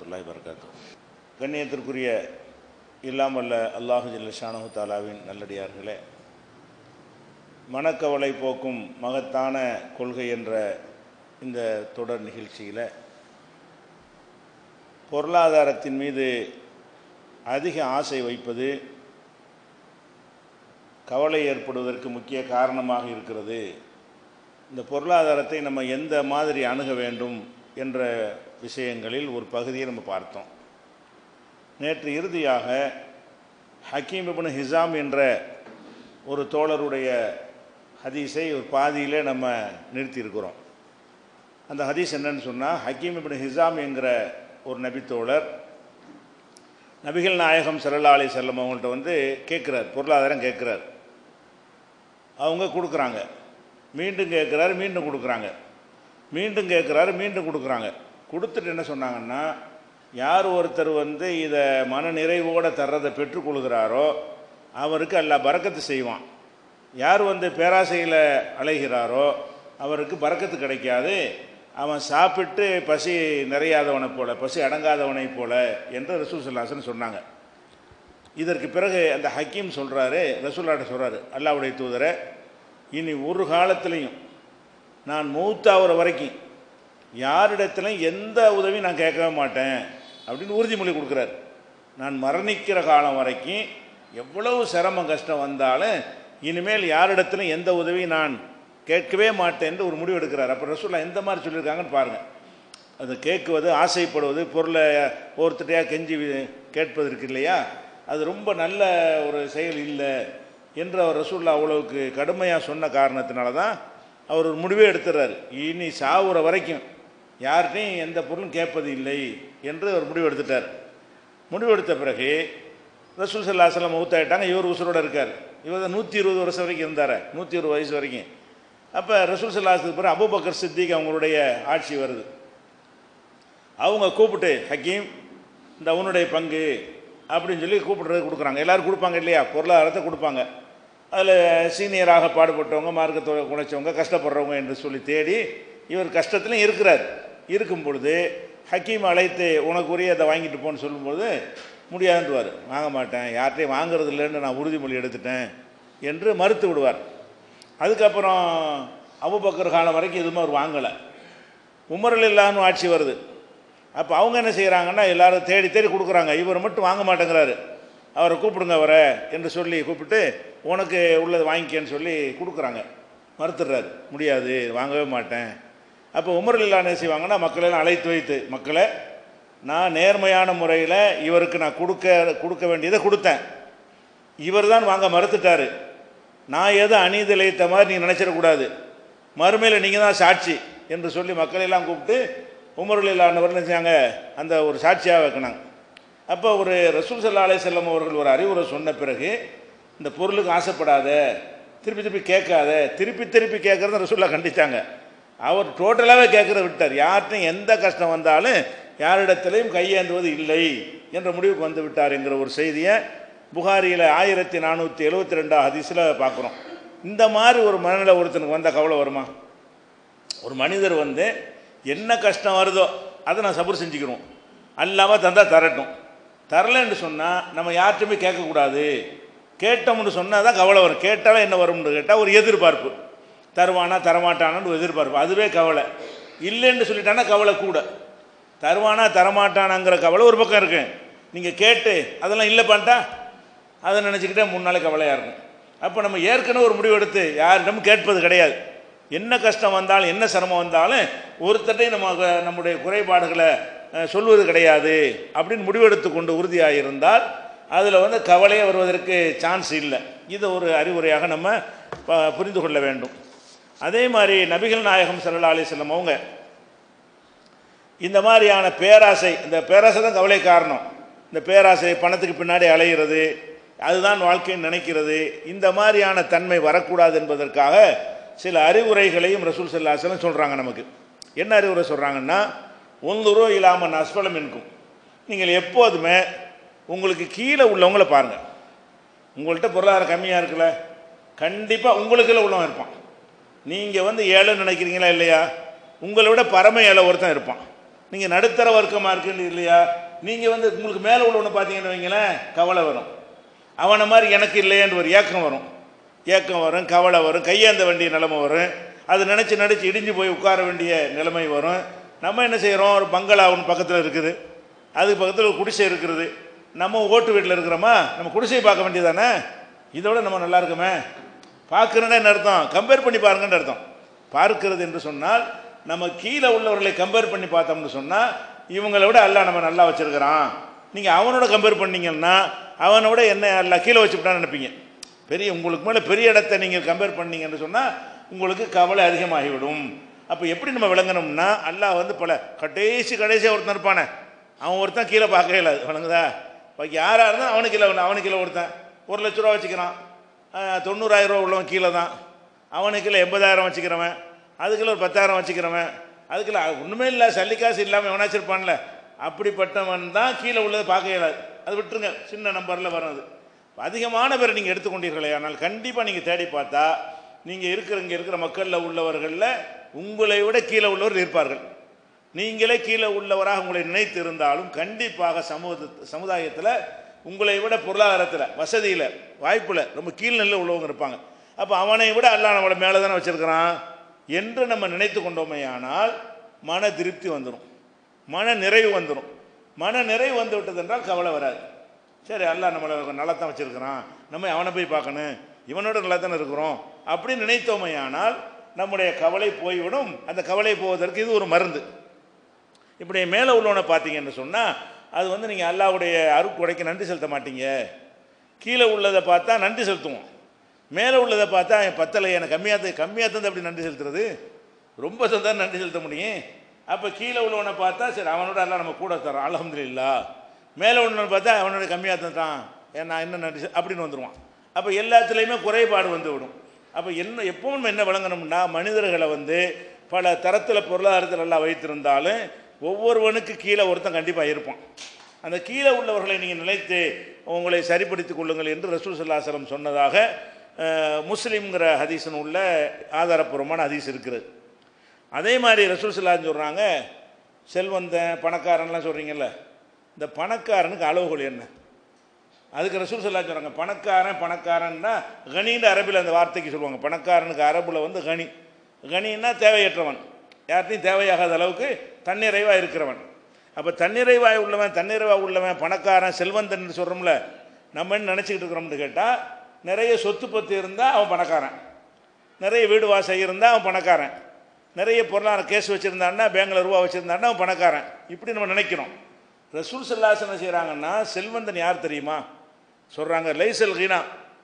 வரமத்துல்லாஹி வரகாத்து கண்ணியத்திற்குரிய இல்லாமல்ல அல்லாஹு ஜல்லஷானு தாலாவின் நல்லடியார்களே மனக்கவலை போக்கும் மகத்தான கொள்கை என்ற இந்த தொடர் நிகழ்ச்சியில் பொருளாதாரத்தின் மீது அதிக ஆசை வைப்பது கவலை ஏற்படுவதற்கு முக்கிய காரணமாக இருக்கிறது இந்த பொருளாதாரத்தை நம்ம எந்த மாதிரி அணுக வேண்டும் என்ற விஷயங்களில் ஒரு பகுதியை நம்ம பார்த்தோம் நேற்று இறுதியாக ஹக்கீம் இப்னு ஹிசாம் என்ற ஒரு தோழருடைய ஹதீஸை ஒரு பாதியிலே நம்ம நிறுத்தியிருக்கிறோம் அந்த ஹதீஸ் என்னன்னு சொன்னால் ஹக்கீம் இப்னு ஹிசாம் என்கிற ஒரு நபித்தோழர் நபிகள் நாயகம் சல்லா அலி செல்லம் அவங்கள்ட்ட வந்து கேட்குறார் பொருளாதாரம் கேட்குறார் அவங்க கொடுக்குறாங்க மீண்டும் கேட்குறாரு மீண்டும் கொடுக்குறாங்க மீண்டும் கேட்குறாரு மீண்டும் கொடுக்குறாங்க கொடுத்துட்டு என்ன சொன்னாங்கன்னா யார் ஒருத்தர் வந்து இதை மன நிறைவோடு தர்றதை பெற்றுக்கொள்கிறாரோ அவருக்கு அல்ல பறக்கத்து செய்வான் யார் வந்து பேராசையில் அலைகிறாரோ அவருக்கு பறக்கத்து கிடைக்காது அவன் சாப்பிட்டு பசி நிறையாதவனைப் போல பசி அடங்காதவனைப் போல என்று ரசூல் சல்லாசன் சொன்னாங்க இதற்கு பிறகு அந்த ஹக்கீம் சொல்கிறாரு ரசூல்லாட்ட சொல்கிறாரு அல்லாவுடைய தூதரை இனி ஒரு காலத்திலையும் நான் மூத்தாகிற வரைக்கும் யாரிடத்துலையும் எந்த உதவியும் நான் கேட்கவே மாட்டேன் அப்படின்னு உறுதிமொழி கொடுக்குறாரு நான் மரணிக்கிற காலம் வரைக்கும் எவ்வளவு சிரமம் கஷ்டம் வந்தாலும் இனிமேல் யாரிடத்திலும் எந்த உதவியும் நான் கேட்கவே மாட்டேன்னு ஒரு முடிவு எடுக்கிறார் அப்போ ரசூல்லா எந்த மாதிரி சொல்லியிருக்காங்கன்னு பாருங்கள் அது கேட்குவது ஆசைப்படுவது பொருளை ஒருத்தட்டையாக கெஞ்சி கேட்பது இருக்கு இல்லையா அது ரொம்ப நல்ல ஒரு செயல் இல்லை என்று அவர் ரசூல்லா அவ்வளவுக்கு கடுமையாக சொன்ன காரணத்தினால தான் அவர் ஒரு முடிவே எடுத்துறாரு இனி சாவுற வரைக்கும் யார்கிட்டையும் எந்த பொருளும் கேட்பது இல்லை என்று அவர் முடிவு எடுத்துட்டார் முடிவு எடுத்த பிறகு ரசூல் சல்லாஹலம் மௌத்தாயிட்டாங்க இவர் உசுரோட இருக்கார் இவர் தான் நூற்றி இருபது வருஷம் வரைக்கும் இருந்தார் நூற்றி இருபது வயசு வரைக்கும் அப்போ ரசூல் சல்லாஹத்துக்கு பிறகு அபுபக்கர் சித்திக் அவங்களுடைய ஆட்சி வருது அவங்க கூப்பிட்டு ஹக்கீம் இந்த உன்னுடைய பங்கு அப்படின்னு சொல்லி கூப்பிடுறது கொடுக்குறாங்க எல்லோரும் கொடுப்பாங்க இல்லையா பொருளாதாரத்தை கொடுப்பாங்க அதில் சீனியராக பாடுபட்டவங்க மார்க்கத்தை குறைச்சவங்க கஷ்டப்படுறவங்க என்று சொல்லி தேடி இவர் கஷ்டத்துலையும் இருக்கிறார் இருக்கும் பொழுது ஹக்கீம் அழைத்து உனக்கு உரியதை வாங்கிட்டு போன்னு சொல்லும்போது முடியாதுன்றுவார் வாங்க மாட்டேன் யார்கிட்டையும் வாங்குறது இல்லைன்னு நான் உறுதிமொழி எடுத்துட்டேன் என்று மறுத்து விடுவார் அதுக்கப்புறம் அபுபக்கர் காலம் வரைக்கும் எதுவுமே அவர் வாங்கலை உமரில் இல்லான்னு ஆட்சி வருது அப்போ அவங்க என்ன செய்கிறாங்கன்னா எல்லாரும் தேடி தேடி கொடுக்குறாங்க இவர் மட்டும் வாங்க மாட்டேங்கிறாரு அவரை கூப்பிடுங்க அவரை என்று சொல்லி கூப்பிட்டு உனக்கு உள்ளது வாங்கிக்கன்னு சொல்லி கொடுக்குறாங்க மறுத்துடுறாரு முடியாது வாங்கவே மாட்டேன் அப்போ உமரில் இல்லா என்ன செய்வாங்கன்னா மக்களெல்லாம் அழைத்து வைத்து மக்களை நான் நேர்மையான முறையில் இவருக்கு நான் கொடுக்க கொடுக்க வேண்டியதை கொடுத்தேன் இவர் தான் வாங்க மறுத்துட்டாரு நான் எதை அநீதி இழைத்த மாதிரி நீ நினச்சிடக்கூடாது மறுமையில் நீங்கள் தான் சாட்சி என்று சொல்லி மக்களையெல்லாம் கூப்பிட்டு உமருளில்லானவர் செஞ்சாங்க அந்த ஒரு சாட்சியாக வைக்கினாங்க அப்போ ஒரு ரசூல் சல்லா அலை செல்லம் அவர்கள் ஒரு அறிவுரை சொன்ன பிறகு இந்த பொருளுக்கு ஆசைப்படாத திருப்பி திருப்பி கேட்காத திருப்பி திருப்பி கேட்குறத ரசூல்லா கண்டித்தாங்க அவர் டோட்டலாகவே கேட்குறத விட்டார் யார்கிட்டையும் எந்த கஷ்டம் வந்தாலும் யாரிடத்திலையும் கையேந்துவது இல்லை என்ற முடிவுக்கு வந்து விட்டார் என்கிற ஒரு செய்தியை புகாரியில் ஆயிரத்தி நானூற்றி எழுபத்தி ரெண்டாம் ஹதீஸில் பார்க்குறோம் இந்த மாதிரி ஒரு மனநிலை ஒருத்தனுக்கு வந்தால் கவலை வருமா ஒரு மனிதர் வந்து என்ன கஷ்டம் வருதோ அதை நான் சபர் செஞ்சுக்கிறோம் அல்லாமல் தந்தால் தரட்டும் தரலன்னு சொன்னால் நம்ம யார்கிட்டையுமே கேட்கக்கூடாது கேட்டோம்னு சொன்னால் தான் கவலை வரும் கேட்டாலே என்ன வரும்னு கேட்டால் ஒரு எதிர்பார்ப்பு தருவானா தரமாட்டானான்னு ஒரு எதிர்பார்ப்பு அதுவே கவலை இல்லைன்னு சொல்லிட்டானா கவலை கூட தருவானா தரமாட்டானாங்கிற கவலை ஒரு பக்கம் இருக்கு நீங்கள் கேட்டு அதெல்லாம் இல்லை பண்ணிட்டா அதை நினச்சிக்கிட்டே மூணு நாளைக்கு கவலையாக இருக்கும் அப்போ நம்ம ஏற்கனவே ஒரு முடிவு எடுத்து யாரிடமும் கேட்பது கிடையாது என்ன கஷ்டம் வந்தாலும் என்ன சிரமம் வந்தாலும் ஒருத்தட்டையும் நம்ம நம்முடைய குறைபாடுகளை சொல்வது கிடையாது அப்படின்னு முடிவெடுத்து கொண்டு உறுதியாக இருந்தால் அதில் வந்து கவலையே வருவதற்கு சான்ஸ் இல்லை இது ஒரு அறிவுரையாக நம்ம புரிந்து கொள்ள வேண்டும் அதே மாதிரி நபிகள் நாயகம் சல்லா அலிஸ்லம் அவங்க இந்த மாதிரியான பேராசை இந்த பேராசை தான் கவலை காரணம் இந்த பேராசை பணத்துக்கு பின்னாடி அலைகிறது அதுதான் வாழ்க்கைன்னு நினைக்கிறது இந்த மாதிரியான தன்மை வரக்கூடாது என்பதற்காக சில அறிவுரைகளையும் ரசூல் சல்லாசலம் சொல்கிறாங்க நமக்கு என்ன அறிவுரை சொல்கிறாங்கன்னா ஒன்றுரோ இல்லாமல் அஸ்பலம் இருக்கும் நீங்கள் எப்போதுமே உங்களுக்கு கீழே உள்ளவங்கள பாருங்கள் உங்கள்கிட்ட பொருளாதாரம் கம்மியாக இருக்குல்ல கண்டிப்பாக உங்களுக்குள்ள உள்ளவன் இருப்பான் நீங்கள் வந்து ஏழைன்னு நினைக்கிறீங்களா இல்லையா உங்களை விட பரம ஏழை ஒருத்தன் இருப்பான் நீங்கள் நடுத்தர வர்க்கமாக இருக்குன்னு இல்லையா நீங்கள் வந்து உங்களுக்கு மேலே உள்ளவனை பார்த்தீங்கன்னு வைங்களேன் கவலை வரும் அவனை மாதிரி எனக்கு இல்லையேன்னு ஒரு ஏக்கம் வரும் ஏக்கம் வரும் கவலை வரும் கையேந்த வேண்டிய நிலைமை வரும் அது நினச்சி நினச்சி இடிஞ்சு போய் உட்கார வேண்டிய நிலைமை வரும் நம்ம என்ன செய்கிறோம் ஒரு பங்களா ஒன்று பக்கத்தில் இருக்குது அதுக்கு பக்கத்தில் ஒரு குடிசை இருக்கிறது நம்ம ஓட்டு வீட்டில் இருக்கிறோமா நம்ம குடிசையை பார்க்க வேண்டியதானே இதோட நம்ம நல்லா இருக்குமே பார்க்குறேன்னு என்ன அர்த்தம் கம்பேர் பண்ணி பாருங்கன்னு அர்த்தம் பார்க்கிறது என்று சொன்னால் நம்ம கீழே உள்ளவர்களை கம்பேர் பண்ணி பார்த்தோம்னு சொன்னால் இவங்களை விட அல்லாஹ் நம்ம நல்லா வச்சிருக்கிறான் நீங்கள் அவனோட கம்பேர் பண்ணீங்கன்னா அவனோட என்ன எல்லாம் கீழே வச்சுவிட்டான்னு நினைப்பீங்க பெரிய உங்களுக்கு மேலே பெரிய இடத்தை நீங்கள் கம்பேர் பண்ணீங்கன்னு சொன்னால் உங்களுக்கு கவலை அதிகமாகிவிடும் அப்போ எப்படி நம்ம விளங்கணும்னா அல்லாஹ் வந்து பல கடைசி கடைசியாக ஒருத்தன் இருப்பானே அவன் ஒருத்தன் கீழே பார்க்கவே இல்லை வணங்குதா பாக்கி யாராக இருந்தால் அவனுக்கு இல்லை அவனுக்கு இல்லை ஒருத்தன் ஒரு லட்ச ரூபா வச்சுக்கிறான் ஆஹ், தொண்ணூறாயிரம் ரூபா உள்ளவன் கீழே தான் அவனுக்கு இல்லை எண்பதாயிரம் வச்சுக்கிறவன் அதுக்குள்ள ஒரு பத்தாயிரம் வச்சுக்கிறவன் அதுக்குள்ள ஒன்றுமே இல்லை சல்லிக்காசு இல்லாமல் எவனாச்சும் இருப்பான்ல அப்படிப்பட்டவன் தான் கீழே உள்ளதை பார்க்க இயலாது அது விட்டுருங்க சின்ன நம்பரில் வர்றது அதிகமான பேரை நீங்கள் எடுத்துக்கொண்டீர்களே ஆனால் கண்டிப்பாக நீங்கள் தேடி பார்த்தா நீங்கள் இருக்கிற இங்கே இருக்கிற மக்களில் உள்ளவர்களில் உங்களை விட கீழே உள்ளவர் இருப்பார்கள் நீங்களே கீழே உள்ளவராக உங்களை நினைத்து இருந்தாலும் கண்டிப்பாக சமூக சமுதாயத்தில் உங்களை விட பொருளாதாரத்தில் வசதியில் வாய்ப்பில் ரொம்ப கீழ்நிலையில் உள்ளவங்க இருப்பாங்க அப்போ அவனை விட அல்லாஹ் நம்மளை மேலே தானே வச்சிருக்கிறான் என்று நம்ம நினைத்து கொண்டோமேயானால் மன திருப்தி வந்துடும் மன நிறைவு வந்துடும் மன நிறைவு வந்து விட்டது என்றால் கவலை வராது சரி அல்லாஹ் நம்மளை நல்லா தான் வச்சிருக்கிறான் நம்ம அவனை போய் பார்க்கணும் இவனோட நல்லா தானே இருக்கிறோம் அப்படின்னு நினைத்தோமையானால் நம்முடைய கவலை போய்விடும் அந்த கவலை போவதற்கு இது ஒரு மருந்து இப்படி மேலே உள்ளவனை பார்த்தீங்கன்னு சொன்னால் அது வந்து நீங்கள் அல்லாவுடைய அருக்குடைக்கு நன்றி செலுத்த மாட்டீங்க கீழே உள்ளதை பார்த்தா நன்றி செலுத்துவோம் மேலே உள்ளதை பார்த்தா என் பத்தலை எனக்கு கம்மியாக கம்மியாக தந்து அப்படி நன்றி செலுத்துறது ரொம்ப தந்தா நன்றி செலுத்த முடியும் அப்போ கீழே உள்ளவனை பார்த்தா சரி அவனோட எல்லாம் நம்ம கூட தரோம் அலமதுல்லா மேலே உள்ளவனை பார்த்தா அவனோட கம்மியாக தந்துட்டான் ஏன் நான் என்ன நன்றி செ- அப்படின்னு வந்துடுவான் அப்போ எல்லாத்துலேயுமே குறைபாடு வந்து விடும் அப்போ என்ன எப்பவும் என்ன விளங்கணும்னா மனிதர்களை வந்து பல தரத்தில் பொருளாதாரத்தில் எல்லாம் வைத்திருந்தாலும் ஒவ்வொருவனுக்கு கீழே ஒருத்தன் கண்டிப்பாக இருப்பான் அந்த கீழே உள்ளவர்களை நீங்கள் நினைத்து உங்களை சரிப்படுத்திக் கொள்ளுங்கள் என்று ரசூல் சல்லாசலம் சொன்னதாக அஹ், முஸ்லிம்ங்கிற ஹதீஸின் உள்ள ஆதாரப்பூர்வமான ஹதீஸ் இருக்கிறது அதே மாதிரி ரசூல் சல்லான்னு சொல்கிறாங்க செல்வந்தன் பணக்காரன்லாம் சொல்கிறீங்கல்ல இந்த பணக்காரனுக்கு அளவுகோல் என்ன அதுக்கு ரசூல் சல்லா சொல்கிறாங்க பணக்காரன் பணக்காரன்னா கனின்னு அரபில் அந்த வார்த்தைக்கு சொல்லுவாங்க பணக்காரனுக்கு அரபில் வந்து கனி கனின்னா தேவையற்றவன் யார்ட்டையும் தேவையாகாத அளவுக்கு தன்னிறைவாக இருக்கிறவன் அப்போ தன்னிறைவாய் உள்ளவன் தன்னிறைவாக உள்ளவன் பணக்காரன் செல்வந்தன் சொல்கிறோம்ல நம்ம என்ன நினச்சிக்கிட்டு இருக்கிறோம்னு கேட்டால் நிறைய சொத்து பத்து இருந்தால் அவன் பணக்காரன் நிறைய வீடு வாசல் இருந்தால் அவன் பணக்காரன் நிறைய பொருளாதார கேஸ் வச்சுருந்தான்னா பேங்கில் ரூபா வச்சுருந்தான்னா அவன் பணக்காரன் இப்படி நம்ம நினைக்கிறோம் ரசூல் சல்லாசனம் செய்கிறாங்கன்னா செல்வந்தன் யார் தெரியுமா சொல்கிறாங்க லைசல் கீனா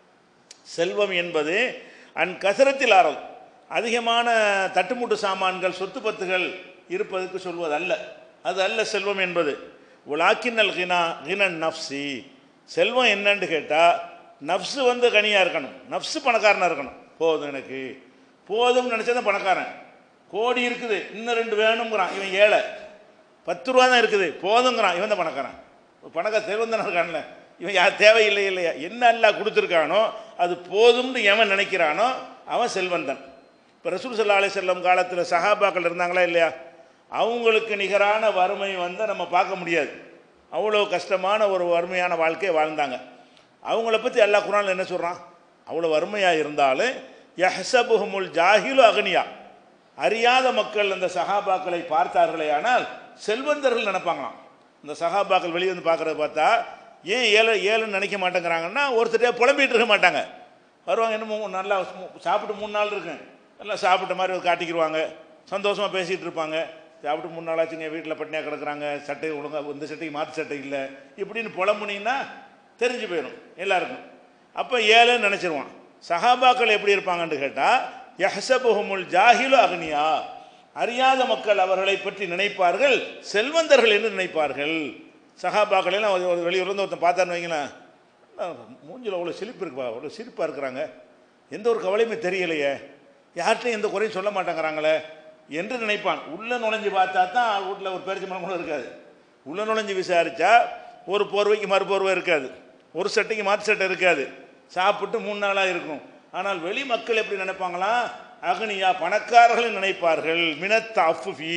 செல்வம் என்பது அன் கசரத்தில் ஆறல் அதிகமான தட்டுமுட்டு சாமான்கள் சொத்து பத்துகள் இருப்பதற்கு சொல்வது அல்ல அது அல்ல செல்வம் என்பது உலாக்கினல் கினா கினன் நஃப்சி செல்வம் என்னன்னு கேட்டால் நஃப்ஸு வந்து கனியாக இருக்கணும் நஃப்ஸு பணக்காரனாக இருக்கணும் போதும் எனக்கு போதும்னு நினச்சா தான் பணக்காரன் கோடி இருக்குது இன்னும் ரெண்டு வேணுங்கிறான் இவன் ஏழை பத்து ரூபா தான் இருக்குது போதுங்கிறான் இவன் தான் பணக்காரன் பணக்கார செல்வந்தன் இருக்கான்ல இவன் யார் தேவையில்லை இல்லையா என்ன எல்லாம் கொடுத்துருக்கானோ அது போதும்னு எவன் நினைக்கிறானோ அவன் செல்வந்தன் இப்போ ரசூல் சல்லா அலி செல்லம் காலத்தில் சஹாபாக்கள் இருந்தாங்களா இல்லையா அவங்களுக்கு நிகரான வறுமை வந்து நம்ம பார்க்க முடியாது அவ்வளோ கஷ்டமான ஒரு வறுமையான வாழ்க்கையை வாழ்ந்தாங்க அவங்கள பற்றி எல்லா குரானில் என்ன சொல்கிறான் அவ்வளோ வறுமையாக இருந்தாலும் யஹ்சபுஹுமுல் ஜாஹிலு அகனியா அறியாத மக்கள் அந்த சஹாபாக்களை பார்த்தார்களே ஆனால் செல்வந்தர்கள் நினைப்பாங்களாம் இந்த சஹாபாக்கள் வெளியே வந்து பார்க்குறத பார்த்தா ஏன் ஏழை ஏழைன்னு நினைக்க மாட்டேங்கிறாங்கன்னா ஒருத்தரே புலம்பிட்டு இருக்க மாட்டாங்க வருவாங்க இன்னும் நல்லா மு- சாப்பிட்டு மூணு நாள் இருக்கும் எல்லாம் சாப்பிட்ட மாதிரி ஒரு காட்டிக்கிடுவாங்க சந்தோஷமாக பேசிகிட்டு இருப்பாங்க சாப்பிட்டு மூணு நாள் ஆச்சுங்க வீட்டில் பட்டினியாக கிடக்குறாங்க சட்டை ஒழுங்கா இந்த சட்டைக்கு மாற்று சட்டை இல்லை இப்படின்னு புலம்புனீங்கன்னா தெரிஞ்சு போயிடும் எல்லாருக்கும் அப்போ ஏழைன்னு நினச்சிருவான் சஹாபாக்கள் எப்படி இருப்பாங்கன்னு கேட்டால் யஹ்சபுஹுமுல் ஜாஹிலு அக்னியா அறியாத மக்கள் அவர்களை பற்றி நினைப்பார்கள் செல்வந்தர்கள் என்று நினைப்பார்கள் சஹாபாக்கள் எல்லாம் ஒரு- ஒரு வெளியூர்ல இருந்து ஒருத்தன் பார்த்தான்னு வைங்களேன் மூஞ்சில் அவ்வளோ சிரிப்பு இருக்குப்பா அவ்வளோ சிரிப்பாக இருக்கிறாங்க எந்த ஒரு கவலையுமே தெரியலையே யார்கிட்டையும் எந்த குறையும் சொல்ல மாட்டேங்கிறாங்களே என்று நினைப்பான் உள்ளே நுழைஞ்சு பார்த்தா தான் வீட்டில் ஒரு பேரிச்ச மரம் கூட இருக்காது உள்ளே நுழைஞ்சு விசாரித்தா ஒரு போர்வைக்கு மறுபோர்வை இருக்காது ஒரு சட்டைக்கு மாற்று சட்டை இருக்காது சாப்பிட்டு மூணு நாளாக இருக்கும் ஆனால் வெளி மக்கள் எப்படி நினைப்பாங்களா அகனியா பணக்காரர்கள் நினைப்பார்கள் மினத் அஃபுஃபி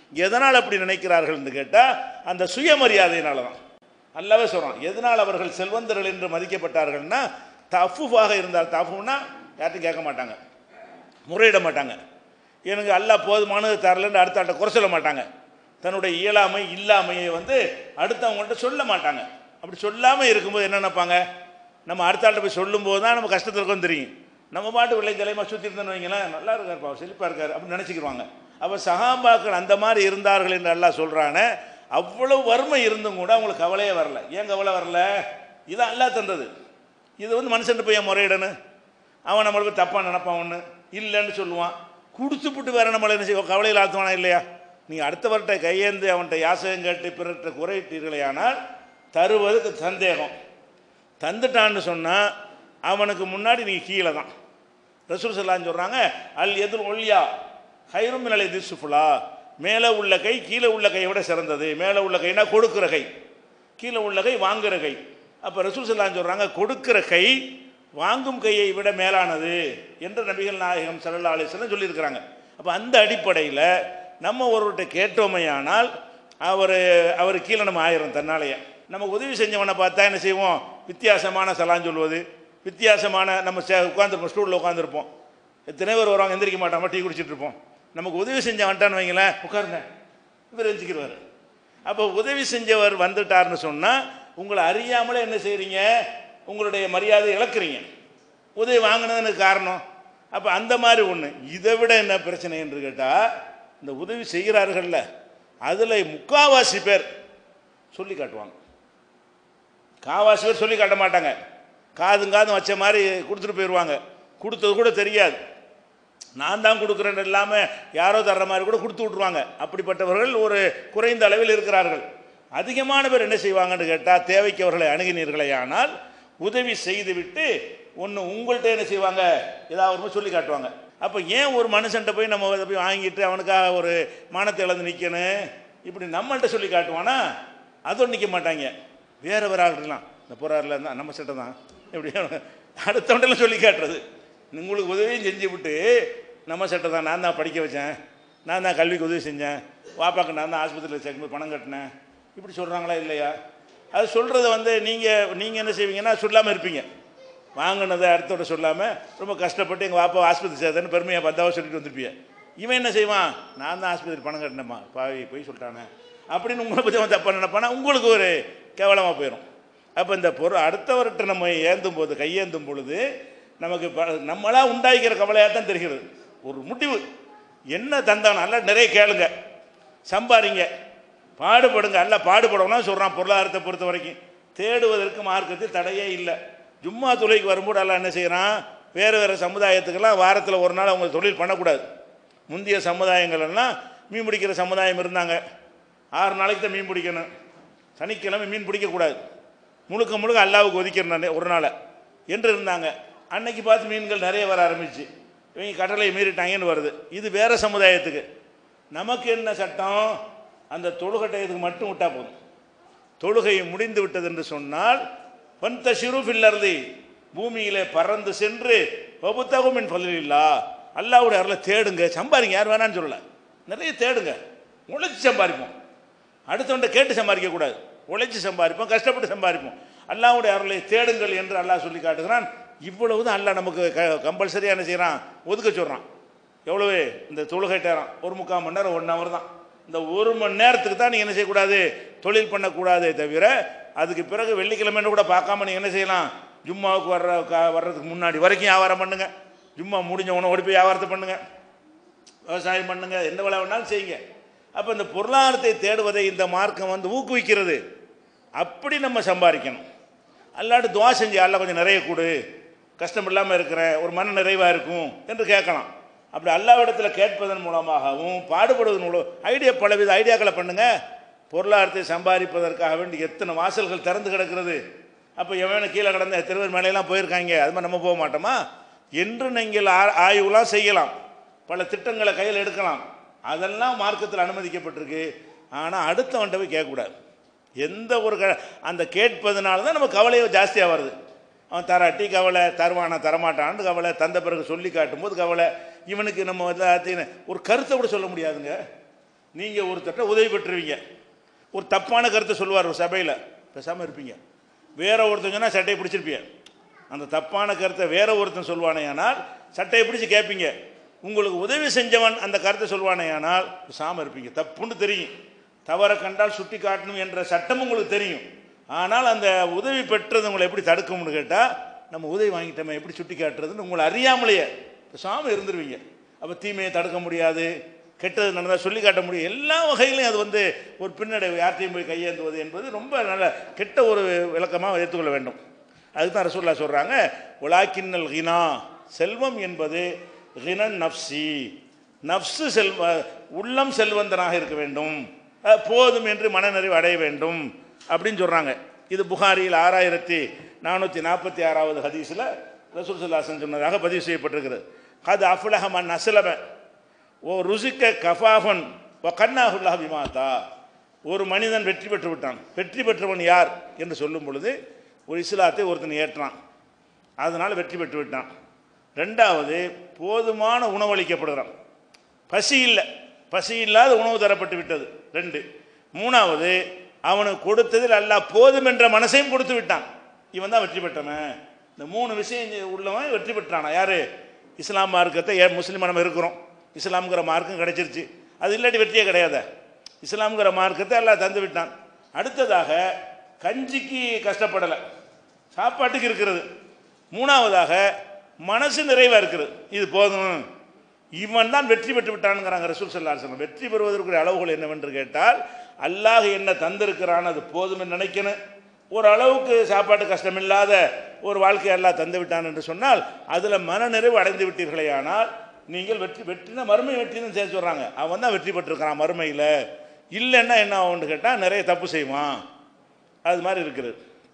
எதனால் அப்படி நினைக்கிறார்கள்னு கேட்டால் அந்த சுயமரியாதையினால தான் அல்லாவே சொல்கிறான் எதனால் அவர்கள் செல்வந்தர்கள் என்று மதிக்கப்பட்டார்கள்னா தஃபுவாக இருந்தால் தஃபுன்னா யார்ட்டும் கேட்க மாட்டாங்க முறையிட மாட்டாங்க எனக்கு அல்லாஹ் போதுமானது தரலன்னு அடுத்த ஆட்ட குறை சொல்ல மாட்டாங்க தன்னுடைய இயலாமை இல்லாமையை வந்து அடுத்தவங்கள்ட்ட சொல்ல மாட்டாங்க அப்படி சொல்லாமல் இருக்கும்போது என்ன நினைப்பாங்க நம்ம அடுத்த ஆள்கிட்ட போய் சொல்லும்போது தான் நம்ம கஷ்டத்தில் இருக்கோம் தெரியும் நம்ம பாட்டு விளை தலைமா சுற்றி இருந்தோன்னு வைங்களேன் நல்லா இருக்காருப்பா செழிப்பாக இருக்காரு அப்படின்னு நினச்சிக்கிடுவாங்க அப்போ சகாபாக்கள் அந்த மாதிரி இருந்தார்கள் என்று அல்லாஹ் சொல்கிறானே அவ்வளவு வறுமை இருந்தும் கூட அவங்களுக்கு கவலையே வரல ஏன் கவலை வரல இது அல்லாஹ் தந்தது இது வந்து மனுஷன் போய் ஏன் முறையிடணும் அவன் நம்மளை போய் தப்பாக நினைப்பான் ஒன்று இல்லைன்னு சொல்லுவான் கொடுத்துப்புட்டு வேற நம்மளை என்ன செய்வோம் கவலையில் ஆழ்த்துவானா இல்லையா நீங்கள் அடுத்தவர்கிட்ட கையேந்து அவன்கிட்ட யாசகம் கேட்டு பிறர்கிட்ட குறையிட்டீர்களே ஆனால் தருவதுக்கு சந்தேகம் தந்துட்டான்னு சொன்னால் அவனுக்கு முன்னாடி நீ கீழே தான் ரசூல் சல்லான்னு சொல்கிறாங்க அல் எதிர் ஒல்லியா ஹைரும் நிலை திசுஃபுலா மேலே உள்ள கை கீழே உள்ள கையை விட சிறந்தது மேலே உள்ள கைனா கொடுக்குற கை கீழே உள்ள கை வாங்குற கை அப்போ ரசூல் சல்லான்னு சொல்கிறாங்க கொடுக்குற கை வாங்கும் கையை விட மேலானது என்று நபிகள் நாயகம் சல்லா அலிஸ்லாம் சொல்லியிருக்கிறாங்க அப்போ அந்த அடிப்படையில் நம்ம ஒருவர்கிட்ட கேட்டோமையானால் அவர் அவர் கீழே நம்ம ஆயிரம் தன்னாலேயே நம்ம உதவி செஞ்சவனை பார்த்தா என்ன செய்வோம் வித்தியாசமான சலான் சொல்வது வித்தியாசமான நம்ம சே உட்காந்துருப்போம் ஸ்டூலில் உட்காந்துருப்போம் எத்தனை பேர் வருவாங்க எந்திரிக்க மாட்டாம டீ குடிச்சிட்டு இருப்போம் நமக்கு உதவி செஞ்சவன்ட்டான்னு வைங்களேன் உட்காருங்க இவர் எந்திரிக்கிறவர் அப்போ உதவி செஞ்சவர் வந்துட்டார்னு சொன்னால் உங்களை அறியாமலே என்ன செய்கிறீங்க உங்களுடைய மரியாதை இழக்கிறீங்க உதவி வாங்கினதுன்னு காரணம் அப்போ அந்த மாதிரி ஒன்று இதை விட என்ன பிரச்சனை என்று கேட்டால் இந்த உதவி செய்கிறார்கள்ல அதில் முக்காவாசி பேர் சொல்லி காட்டுவாங்க காவாசி பேர் சொல்லி காட்ட மாட்டாங்க காதும் காதும் வச்ச மாதிரி கொடுத்துட்டு போயிடுவாங்க கொடுத்தது கூட தெரியாது நான் தான் கொடுக்குறேன் இல்லாமல் யாரோ தர்ற மாதிரி கூட கொடுத்து விட்ருவாங்க அப்படிப்பட்டவர்கள் ஒரு குறைந்த அளவில் இருக்கிறார்கள் அதிகமான பேர் என்ன செய்வாங்கன்னு கேட்டால் தேவைக்கு அவர்களை அணுகினீர்களே ஆனால் உதவி செய்துவிட்டு ஒன்று உங்கள்கிட்ட என்ன செய்வாங்க ஏதாவது ஒரு சொல்லி காட்டுவாங்க அப்போ ஏன் ஒரு மனுஷன்ட்ட போய் நம்ம அதை போய் வாங்கிட்டு அவனுக்காக ஒரு மானத்தை இழந்து நிற்கணும் இப்படி நம்மள்கிட்ட சொல்லி காட்டுவானா அதோடு நிற்க மாட்டாங்க வேற வேற ஆள் இருக்கலாம் இந்த போராரில் இருந்தால் நம்ம சட்டை தான் இப்படி அடுத்தவண்டெல்லாம் சொல்லி காட்டுறது உங்களுக்கு உதவியும் செஞ்சு விட்டு நம்ம சட்டை தான் நான் தான் படிக்க வச்சேன் நான் தான் கல்விக்கு உதவி செஞ்சேன் வாப்பாக்கு நான் தான் ஆஸ்பத்திரியில் சேர்க்கும்போது பணம் கட்டினேன் இப்படி சொல்கிறாங்களா இல்லையா அது சொல்கிறத வந்து நீங்கள் நீங்கள் என்ன செய்வீங்கன்னா சொல்லாமல் இருப்பீங்க வாங்கினதை அடுத்தோட சொல்லாமல் ரொம்ப கஷ்டப்பட்டு எங்கள் வாப்பா ஆஸ்பத்திரி சேர்த்தேன்னு பெருமையாக பத்தாவா சொல்லிட்டு வந்திருப்பிய இவன் என்ன செய்வான் நான் தான் ஆஸ்பத்திரி பணம் கட்டினேம்மா பாவி போய் சொல்லிட்டானே அப்படின்னு உங்களை பற்றி அவன் தப்பாக நினைப்பானா உங்களுக்கு ஒரு கேவலமாக போயிடும் அப்போ இந்த பொருள் அடுத்தவர்கிட்ட நம்ம ஏந்தும் போது கையேந்தும் பொழுது நமக்கு ப- நம்மளா உண்டாக்கிற கவலையாக தான் தெரிகிறது ஒரு முடிவு என்ன தந்தான் நல்லா நிறைய கேளுங்க சம்பாரிங்க பாடுபடுங்க அல்ல பாடுபடணும் சொல்கிறான் பொருளாதாரத்தை பொறுத்த வரைக்கும் தேடுவதற்கு மார்க்கத்தில் தடையே இல்லை ஜும்மா தொழிலுக்கு வரும்போது எல்லாம் என்ன செய்கிறான் வேறு வேறு சமுதாயத்துக்கெல்லாம் வாரத்தில் ஒரு நாள் அவங்க தொழில் பண்ணக்கூடாது முந்தைய சமுதாயங்கள் எல்லாம் மீன் பிடிக்கிற சமுதாயம் இருந்தாங்க ஆறு நாளைக்கு தான் மீன் பிடிக்கணும் சனிக்கிழமை மீன் பிடிக்கக்கூடாது முழுக்க முழுக்க அல்லாவுக்கு ஒதுக்கிறேன் ஒரு நாளை என்று இருந்தாங்க அன்னைக்கு பார்த்து மீன்கள் நிறைய வர ஆரம்பிச்சு இவங்க கடலை மீறிட்டாங்கன்னு வருது இது வேற சமுதாயத்துக்கு நமக்கு என்ன சட்டம் அந்த தொழுகட்டயத்துக்கு மட்டும் விட்டா போதும் தொழுகை முடிந்து விட்டது என்று சொன்னால் பந்த ஷிருஃபில்லர்தி பூமியிலே பறந்து சென்று வபுத்தகுமின் பல்லில்லா அல்லாவுடைய அருளை தேடுங்க சம்பாதிங்க யார் வேணான்னு சொல்லலை நிறைய தேடுங்க உழைச்சி சம்பாதிப்போம் அடுத்தவன்ட்ட கேட்டு சம்பாதிக்கக்கூடாது உழைச்சி சம்பாதிப்போம் கஷ்டப்பட்டு சம்பாதிப்போம் அல்லாவுடைய அருளை தேடுங்கள் என்று அல்லாஹ் சொல்லி காட்டுகிறான் இவ்வளவு தான் அல்லாஹ் நமக்கு க கம்பல்சரியாக என்ன செய்கிறான் ஒதுக்க சொல்கிறான் எவ்வளவு இந்த தொழுகை நேரம் ஒரு முக்கால் மணி நேரம் ஒன் ஹவர் தான் இந்த ஒரு மணி நேரத்துக்கு தான் நீங்கள் என்ன செய்யக்கூடாது தொழில் பண்ணக்கூடாதே தவிர அதுக்கு பிறகு வெள்ளிக்கிழமைன்னு கூட பார்க்காம நீங்கள் என்ன செய்யலாம் ஜும்மாவுக்கு வர்ற க- வர்றதுக்கு முன்னாடி வரைக்கும் வியாபாரம் பண்ணுங்க ஜும்மா முடிஞ்ச உடனே ஓடி போய் வியாபாரத்தை பண்ணுங்க விவசாயம் பண்ணுங்க எந்த வேலை வேணாலும் செய்யுங்க அப்போ இந்த பொருளாதாரத்தை தேடுவதை இந்த மார்க்கம் வந்து ஊக்குவிக்கிறது அப்படி நம்ம சம்பாதிக்கணும் அல்லாட்டு துவா செஞ்சு அல்ல கொஞ்சம் நிறைய கொடு கஷ்டம் இல்லாமல் இருக்கிறேன் ஒரு மன நிறைவாக இருக்கும் என்று கேட்கலாம் அப்படி அல்லாவிடத்தில் கேட்பதன் மூலமாகவும் பாடுபடுவதன் மூலம் ஐடியா பலவித ஐடியாக்களை பண்ணுங்க பொருளாதாரத்தை சம்பாதிப்பதற்காக வேண்டி எத்தனை வாசல்கள் திறந்து கிடக்கிறது அப்போ எவனும் கீழே கிடந்த எத்தனை பேர் மேலையெல்லாம் போயிருக்காங்க அது மாதிரி நம்ம போக மாட்டோமா என்று நீங்கள் ஆ- ஆய்வுலாம் செய்யலாம் பல திட்டங்களை கையில் எடுக்கலாம் அதெல்லாம் மார்க்கத்தில் அனுமதிக்கப்பட்டிருக்கு ஆனால் அடுத்தவன்ட்ட போய் கேட்கக்கூடாது எந்த ஒரு க அந்த கேட்பதனால தான் நம்ம கவலையோ ஜாஸ்தியாக வருது அவன் தராட்டி கவலை தருவானா தரமாட்டான்னு கவலை தந்த பிறகு சொல்லி காட்டும்போது கவலை இவனுக்கு நம்ம வந்து அத்தனை- ஒரு கருத்தை கூட சொல்ல முடியாதுங்க நீங்கள் ஒருத்தட்ட உதவி பெற்றுருவீங்க ஒரு தப்பான கருத்தை சொல்லுவார் ஒரு சபையில் பேசாமல் இருப்பீங்க வேற ஒருத்தன் சொன்னால் சட்டையை பிடிச்சிருப்பீங்க அந்த தப்பான கருத்தை வேற ஒருத்தன் சொல்வானேயானால் சட்டையை பிடிச்சி கேட்பீங்க உங்களுக்கு உதவி செஞ்சவன் அந்த கருத்தை சொல்வானேயானால் பேசாமல் இருப்பீங்க தப்புன்னு தெரியும் தவறை கண்டால் சுட்டி காட்டணும் என்ற சட்டம் உங்களுக்கு தெரியும் ஆனால் அந்த உதவி பெற்றது உங்களை எப்படி தடுக்கும்னு கேட்டால் நம்ம உதவி வாங்கிட்டோமே எப்படி சுட்டி காட்டுறதுன்னு உங்களை அறியாமலேயே பேசாமல் இருந்துருவீங்க அப்போ தீமையை தடுக்க முடியாது கெட்டது நடந்தால் சொல்லி காட்ட முடியும் எல்லா வகையிலையும் அது வந்து ஒரு பின்னடைவு யார்ட்டையும் போய் கையேந்துவது என்பது ரொம்ப நல்ல கெட்ட ஒரு விளக்கமாக ஏற்றுக்கொள்ள வேண்டும் அதுக்கு தான் ரசூல்லா சொல்கிறாங்க உலாக்கின்னல் ஹினா செல்வம் என்பது ஹினன் நப்சி நப்சு செல்வ உள்ளம் செல்வந்தனாக இருக்க வேண்டும் அஹ் போதும் என்று மனநிறைவு அடைய வேண்டும் அப்படின்னு சொல்கிறாங்க இது புகாரியில் ஆறாயிரத்தி நானூற்றி நாற்பத்தி ஆறாவது ஹதீஸில் ரசூல் சுல்லாசன் சொன்னதாக பதிவு செய்யப்பட்டிருக்கிறது அது அஃபுலஹமன் அஸ்லம ஓ ருசிக்க கஃபாஃபன் ஓ கண்ணாஹுல்லா விமாத்தா ஒரு மனிதன் வெற்றி பெற்று விட்டான் வெற்றி பெற்றவன் யார் என்று சொல்லும் பொழுது ஒரு இஸ்லாத்தை ஒருத்தன் ஏற்றான் அதனால் வெற்றி பெற்று விட்டான் ரெண்டாவது போதுமான உணவளிக்கப்படுகிறான் பசி இல்லை பசி இல்லாத உணவு தரப்பட்டு விட்டது ரெண்டு மூணாவது அவனுக்கு கொடுத்ததில் அல்லாஹ் போதும் என்ற மனசையும் கொடுத்து விட்டான் இவன் தான் வெற்றி பெற்றவன் இந்த மூணு விஷயம் உள்ளவன் வெற்றி பெற்றானா யாரு இஸ்லாம் மார்க்கத்தை ஏன் முஸ்லீம் நம்ம இருக்கிறோம் இஸ்லாம்ங்கிற மார்க்கம் கிடைச்சிருச்சு அது இல்லாட்டி வெற்றியே கிடையாது இஸ்லாம்ங்கிற மார்க்கத்தை எல்லாம் தந்து விட்டான் அடுத்ததாக கஞ்சிக்கு கஷ்டப்படலை சாப்பாட்டுக்கு இருக்கிறது மூணாவதாக மனசு நிறைவாக இருக்கிறது இது போதும் இவன் தான் வெற்றி பெற்று விட்டானுங்கிறாங்க ரசூல் சல்லாசனம் வெற்றி பெறுவதற்குரிய அளவுகள் என்னவென்று கேட்டால் அல்லாஹ் என்ன தந்திருக்கிறான் அது போதும் என்று நினைக்கணும் ஒரு அளவுக்கு சாப்பாட்டு கஷ்டமில்லாத ஒரு வாழ்க்கை அல்லாஹ் தந்து விட்டான் என்று சொன்னால் அதில் மனநிறைவு அடைந்து விட்டீர்களே ஆனால் நீங்கள் வெற்றி வெற்றினா மறுமை வெற்றின்னு சேர்த்து சொல்கிறாங்க அவன் தான் வெற்றி பெற்றிருக்கிறான் மறுமையில் இல்லைன்னா என்ன ஆகும்னு கேட்டால் நிறைய தப்பு செய்வான் அது மாதிரி இருக்குது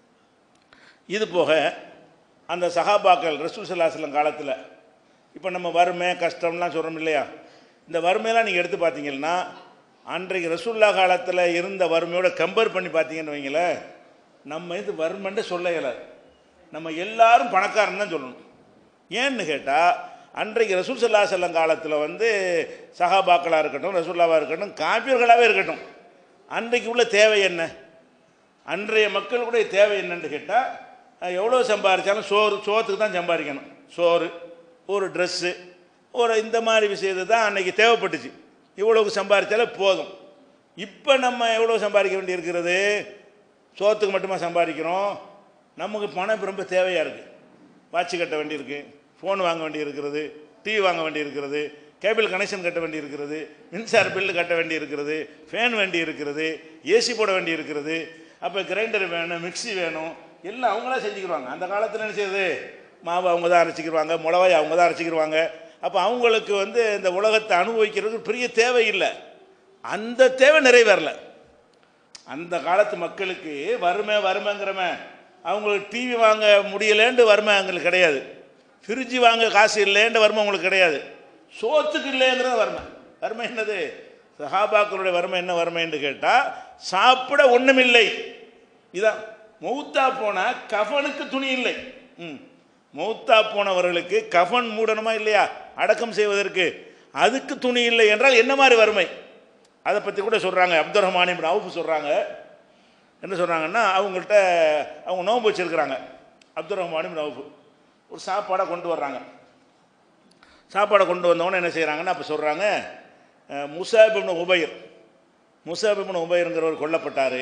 இது போக அந்த சஹாபாக்கள் ரசூல் சல்லாஹலம் காலத்தில் இப்போ நம்ம வறுமை கஷ்டம்லாம் சொல்கிறோம் இல்லையா இந்த வறுமையெல்லாம் நீங்கள் எடுத்து பார்த்தீங்கன்னா அன்றைக்கு ரசூல்லா காலத்தில் இருந்த வறுமையோட கம்பேர் பண்ணி பார்த்தீங்கன்னு வைங்களேன் நம்ம இது வறுமைன்னு சொல்ல இயலாது நம்ம எல்லாரும் பணக்காரன் தான் சொல்லணும் ஏன்னு கேட்டால் அன்றைக்கு ரசூல் சல்லா செல்லம் காலத்தில் வந்து சஹாபாக்களாக இருக்கட்டும் ரசூல்லாவாக இருக்கட்டும் காப்பியர்களாகவே இருக்கட்டும் அன்றைக்கு உள்ள தேவை என்ன அன்றைய மக்களுடைய தேவை என்னன்னு கேட்டால் எவ்வளோ சம்பாதிச்சாலும் சோறு சோத்துக்கு தான் சம்பாதிக்கணும் சோறு ஒரு ட்ரெஸ்ஸு ஒரு இந்த மாதிரி விஷயத்தை தான் அன்றைக்கி தேவைப்பட்டுச்சு இவ்வளோக்கு சம்பாதிச்சாலே போதும் இப்போ நம்ம எவ்வளோ சம்பாதிக்க வேண்டியிருக்கிறது சோத்துக்கு மட்டுமா சம்பாதிக்கிறோம் நமக்கு பணம் இப்ப ரொம்ப தேவையாக இருக்குது வாட்ச் கட்ட வேண்டியிருக்கு ஃபோன் வாங்க வேண்டியிருக்கிறது டிவி வாங்க வேண்டியிருக்கிறது கேபிள் கனெக்ஷன் கட்ட வேண்டியிருக்கிறது மின்சார பில்லு கட்ட வேண்டியிருக்கிறது ஃபேன் வேண்டி இருக்கிறது ஏசி போட வேண்டி இருக்கிறது அப்போ கிரைண்டர் வேணும் மிக்ஸி வேணும் எல்லாம் அவங்களா செஞ்சுக்கிடுவாங்க அந்த காலத்தில் என்ன செய்யுது மாவு அவங்க தான் அரைச்சிக்கிடுவாங்க மிளகாய் அவங்க தான் அரைச்சிக்கிடுவாங்க அப்போ அவங்களுக்கு வந்து இந்த உலகத்தை அனுபவிக்கிறதுக்கு பெரிய தேவை இல்லை அந்த தேவை நிறைவேறல அந்த காலத்து மக்களுக்கு வறுமை வறுமைங்கிறவன் அவங்களுக்கு டிவி வாங்க முடியலேண்டு வறுமை அவங்களுக்கு கிடையாது ஃப்ரிட்ஜு வாங்க காசு இல்லைன்ற வறுமை அவங்களுக்கு கிடையாது சோத்துக்கு இல்லைங்கிறது வறுமை வறுமை என்னது சஹாபாக்களுடைய வறுமை என்ன வறுமைன்னு கேட்டால் சாப்பிட ஒன்றுமில்லை இதான் மௌத்தா போனால் கஃபனுக்கு துணி இல்லை ம் மௌத்தா போனவர்களுக்கு கஃபன் மூடணுமா இல்லையா அடக்கம் செய்வதற்கு அதுக்கு துணி இல்லை என்றால் என்ன மாதிரி வறுமை அதை பற்றி கூட சொல்கிறாங்க அப்துல் ரஹ்மான் இப்படி அவுஃப் சொல்கிறாங்க என்ன சொல்கிறாங்கன்னா அவங்கள்ட்ட அவங்க நோன்பு வச்சுருக்கிறாங்க அப்துல் ரஹ்மான் இப்படி அவுஃப் ஒரு சாப்பாடை கொண்டு வர்றாங்க சாப்பாடை கொண்டு வந்தவொடனே என்ன செய்கிறாங்கன்னா அப்போ சொல்கிறாங்க முசாபிப்னு உபயர் முசாபிப்னு உபயருங்கிறவர் கொல்லப்பட்டார்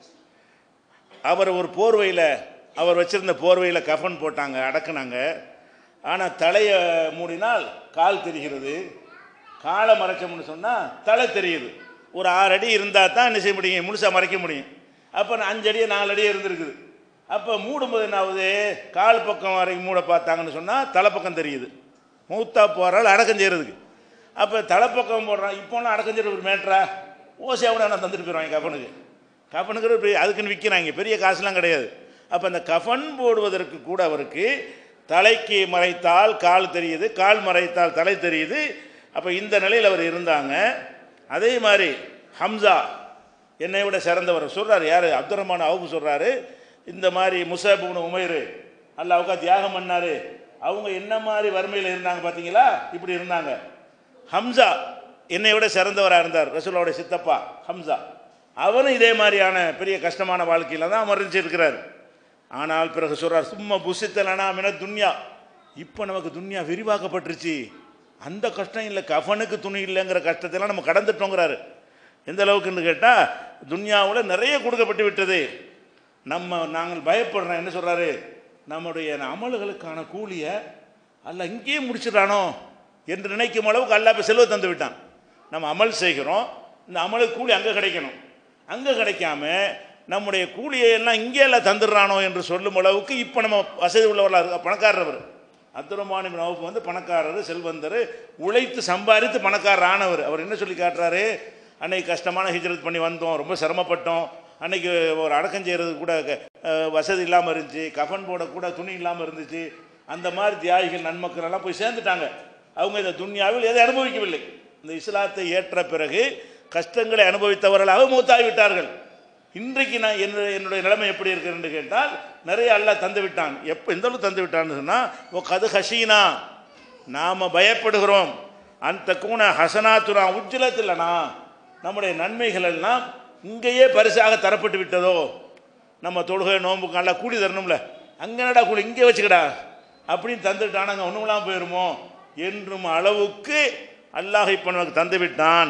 அவர் ஒரு போர்வையில் அவர் வச்சுருந்த போர்வையில் கஃபன் போட்டாங்க அடக்குனாங்க ஆனால் தலையை மூடினால் கால் தெரிகிறது காலை மறைச்சோம்னு சொன்னால் தலை தெரியுது ஒரு ஆறு அடி இருந்தால் தான் என்ன செய்ய முடியும் முழுசாக மறைக்க முடியும் அப்போ அஞ்சு அடியே நாலு அடியே இருந்திருக்குது அப்போ மூடும்போது என்ன ஆகுது கால் பக்கம் வரைக்கும் மூட பார்த்தாங்கன்னு சொன்னால் தலைப்பக்கம் தெரியுது மூத்தா போகிறாள் அடக்கம் செய்கிறதுக்கு அப்போ தலைப்பக்கம் போடுறான் இப்போலாம் அடக்கம் செய்கிற ஒரு மேட்ரா ஓசையாக நான் தந்துட்டு போயிடுவாங்க கஃபனுக்கு கஃபனுக்கு பெரிய அதுக்குன்னு விற்கிறாங்க பெரிய காசுலாம் கிடையாது அப்போ அந்த கஃபன் போடுவதற்கு கூட அவருக்கு தலைக்கு மறைத்தால் கால் தெரியுது கால் மறைத்தால் தலை தெரியுது அப்போ இந்த நிலையில் அவர் இருந்தாங்க அதே மாதிரி ஹம்சா என்னை விட சிறந்தவர் சொல்கிறார் யார் அப்துல் ரஹ்மான் அவுப்பு சொல்கிறாரு இந்த மாதிரி முசாபுன்னு உமைரு அல்லாவுக்கா தியாகம் பண்ணார் அவங்க என்ன மாதிரி வறுமையில் இருந்தாங்க பார்த்தீங்களா இப்படி இருந்தாங்க ஹம்சா என்னை விட சிறந்தவராக இருந்தார் ரசூலோட சித்தப்பா ஹம்சா அவரும் இதே மாதிரியான பெரிய கஷ்டமான வாழ்க்கையில் தான் மறைஞ்சிருக்கிறார் ஆனால் பிறகு சொல்றார் சும்மா புசித்தலனா மின துன்யா இப்போ நமக்கு துன்யா விரிவாக்கப்பட்டுருச்சு அந்த கஷ்டம் இல்லை கஃபனுக்கு துணி இல்லைங்கிற கஷ்டத்தெல்லாம் நம்ம கடந்துட்டோங்கிறாரு எந்த அளவுக்குன்னு கேட்டால் துன்யாவில் நிறைய கொடுக்கப்பட்டு விட்டது நம்ம நாங்கள் பயப்படுறோம் என்ன சொல்கிறாரு நம்முடைய அமல்களுக்கான கூலியை அல்ல இங்கேயே முடிச்சிடறானோ என்று நினைக்கும் அளவுக்கு அல்லா இப்போ செல்வ தந்து விட்டான் நம்ம அமல் செய்கிறோம் இந்த அமலுக்கு கூலி அங்கே கிடைக்கணும் அங்கே கிடைக்காம நம்முடைய கூலியை எல்லாம் இங்கே எல்லாம் தந்துடுறானோ என்று சொல்லும் அளவுக்கு இப்போ நம்ம வசதி உள்ளவர்களாக பணக்காரர் அப்துரமானி நவுப்பு வந்து பணக்காரர் செல்வந்தர் உழைத்து சம்பாதித்து பணக்காரர் ஆனவர் அவர் என்ன சொல்லி காட்டுறாரு அன்னைக்கு கஷ்டமான ஹிஜ்ரத் பண்ணி வந்தோம் ரொம்ப சிரமப்பட்டோம் அன்னைக்கு ஒரு அடக்கம் செய்கிறது கூட அஹ், வசதி இல்லாமல் இருந்துச்சு கஃன் போட கூட துணி இல்லாமல் இருந்துச்சு அந்த மாதிரி தியாகிகள் நன்மக்கள் எல்லாம் போய் சேர்ந்துட்டாங்க அவங்க இந்த துன்யாவில் எதை அனுபவிக்கவில்லை இந்த இஸ்லாத்தை ஏற்ற பிறகு கஷ்டங்களை அனுபவித்தவர்களாக மூத்தாகி விட்டார்கள் இன்றைக்கு நான் என்னுடைய என்னுடைய நிலைமை எப்படி இருக்குன்னு கேட்டால் நிறைய அல்லாஹ் தந்து விட்டான் எப்போ எந்த அளவு தந்து விட்டான்னு சொன்னால் ஓ கது ஹசீனா நாம் பயப்படுகிறோம் அந்த கூண ஹசனாத்துரா உஜ்ஜலத்தில்லனா நம்முடைய நன்மைகள் எல்லாம் இங்கேயே பரிசாக தரப்பட்டு விட்டதோ நம்ம தொழுகை நோம்புக்கு நல்லா கூலி தரணும்ல அங்கனடா கூலி இங்கே வச்சுக்கடா அப்படின்னு தந்துட்டான் அங்கே ஒன்றுமெல்லாம் போயிருமோ என்றும் அளவுக்கு அல்லாஹ் இப்போ நமக்கு தந்து விட்டான்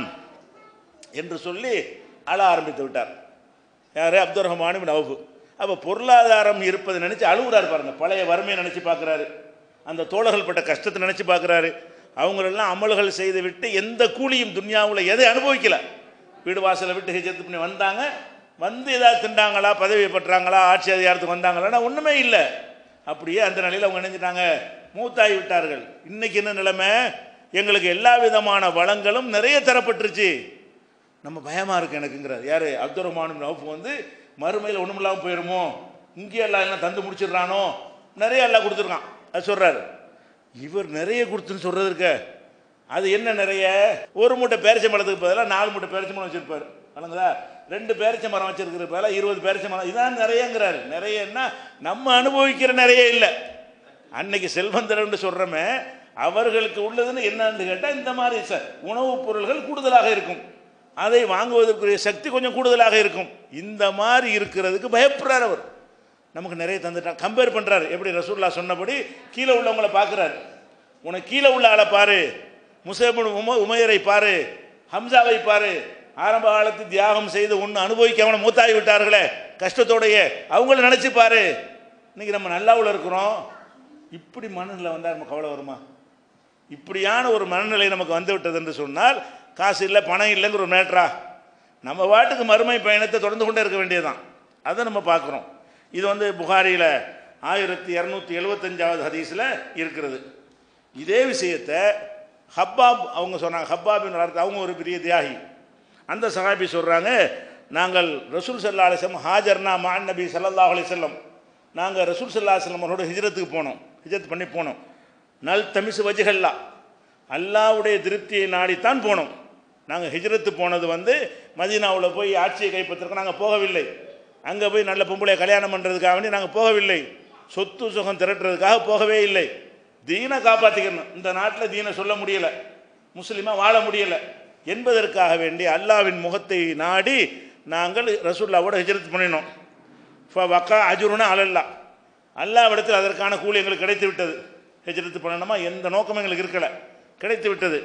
என்று சொல்லி அழ ஆரம்பித்து விட்டார் யார் அப்துல் ரஹ்மான் பின் அவுஃபு அப்போ பொருளாதாரம் இருப்பதை நினச்சி அழுகுறாரு பாருங்க பழைய வறுமையை நினச்சி பார்க்குறாரு அந்த தோழர்கள் பட்ட கஷ்டத்தை நினச்சி பார்க்குறாரு அவங்களெல்லாம் அமல்கள் செய்து விட்டு எந்த கூலியும் துன்யாவில் எதை அனுபவிக்கல வீடு வாசலை விட்டு ஹிஜத்து பண்ணி வந்தாங்க வந்து ஏதாவது திண்டாங்களா பதவி பெற்றாங்களா ஆட்சி அதிகாரத்துக்கு வந்தாங்களான்னா ஒன்றுமே இல்லை அப்படியே அந்த நிலையில் அவங்க நினைஞ்சிட்டாங்க மூத்தாகி விட்டார்கள் இன்னைக்கு என்ன நிலைமை எங்களுக்கு எல்லா விதமான வளங்களும் நிறைய தரப்பட்டுருச்சு நம்ம பயமாக இருக்கு எனக்குங்கிறார் யார் அப்துல் ரஹ்மான் நவுஃப் வந்து மறுமையில் ஒன்றும் இல்லாமல் போயிருமோ இங்கே எல்லாம் எல்லாம் தந்து முடிச்சிடுறானோ நிறைய எல்லாம் கொடுத்துருக்கான் அது சொல்கிறாரு இவர் நிறைய கொடுத்துன்னு சொல்கிறது இருக்க அது என்ன நிறைய ஒரு மூட்டை பேரிச்சை மரத்துக்கு பதிலாக நாலு மூட்டை பேரிச்சை மரம் வச்சுருப்பார் வணங்குதா ரெண்டு பேரிச்சை மரம் வச்சிருக்கிற பதிலாக இருபது பேரிச்சை மரம் இதான் நிறையங்கிறாரு நிறையன்னா நம்ம அனுபவிக்கிற நிறைய இல்லை அன்னைக்கு செல்வந்தரன்னு சொல்கிறோமே அவர்களுக்கு உள்ளதுன்னு என்னன்னு கேட்டால் இந்த மாதிரி ச உணவுப் பொருள்கள் கூடுதலாக இருக்கும் அதை வாங்குவதற்குரிய சக்தி கொஞ்சம் கூடுதலாக இருக்கும் இந்த மாதிரி இருக்கிறதுக்கு பயப்படுறார் அவர் நமக்கு நிறைய தந்துட்டார் கம்பேர் பண்ணுறாரு எப்படி ரசூல்லா சொன்னபடி கீழே உள்ளவங்கள பார்க்குறாரு உனக்கு கீழே உள்ள ஆளை பாரு முசேபுன் உம உமையரை பாரு ஹம்சாவை பாரு ஆரம்ப காலத்து தியாகம் செய்து ஒன்று அனுபவிக்காம மூத்தாகி விட்டார்களே கஷ்டத்தோடைய அவங்கள நினச்சி பாரு இன்னைக்கு நம்ம நல்லாவில் இருக்கிறோம் இப்படி மனநிலை வந்தால் நம்ம கவலை வருமா இப்படியான ஒரு மனநிலை நமக்கு வந்து விட்டது என்று சொன்னால் காசு இல்லை பணம் இல்லைங்கிற ஒரு மேட்ரா நம்ம வாட்டுக்கு மறுமை பயணத்தை தொடர்ந்து கொண்டே இருக்க வேண்டியதுதான் அதை நம்ம பார்க்குறோம் இது வந்து புகாரியில் ஆயிரத்தி இரநூத்தி எழுபத்தஞ்சாவது ஹதீஸில் இருக்கிறது இதே விஷயத்தை ஹப்பாப் அவங்க சொன்னாங்க ஹப்பாபின் வார்த்தை அவங்க ஒரு பெரிய தியாகி அந்த சஹாபி சொல்கிறாங்க நாங்கள் ரசூல் சல்லா அலிஸ்லம் ஹாஜர்னா மான் நபி சல்லல்லாஹ் அலிசல்லம் நாங்கள் ரசூல் சல்லா அலிஸ்லம் அவரோட ஹிஜ்ரத்துக்கு போனோம் ஹிஜ்ரத் பண்ணி போனோம் நல் தமிசு வஜுகல்லா அல்லாவுடைய திருப்தியை நாடித்தான் போனோம் நாங்கள் ஹிஜ்ரத்து போனது வந்து மதீனாவில் போய் ஆட்சியை கைப்பற்றுறதுக்கு நாங்கள் போகவில்லை அங்கே போய் நல்ல பொம்பளை கல்யாணம் பண்ணுறதுக்காக வேண்டி நாங்கள் போகவில்லை சொத்து சுகம் திரட்டுறதுக்காக போகவே இல்லை தீனை காப்பாற்றிக்கணும் இந்த நாட்டில் தீனை சொல்ல முடியலை முஸ்லீமாக வாழ முடியலை என்பதற்காக வேண்டி அல்லாவின் முகத்தை நாடி நாங்கள் ரசூல்லாவோட ஹிஜ்ரத் பண்ணினோம் இப்போ வக்கா அஜுருனா அலல்லா அல்லாவிடத்தில் அதற்கான கூலி எங்களுக்கு கிடைத்து விட்டது ஹிஜ்ரத்து பண்ணணுமா எந்த நோக்கமும் எங்களுக்கு இருக்கலை கிடைத்து விட்டது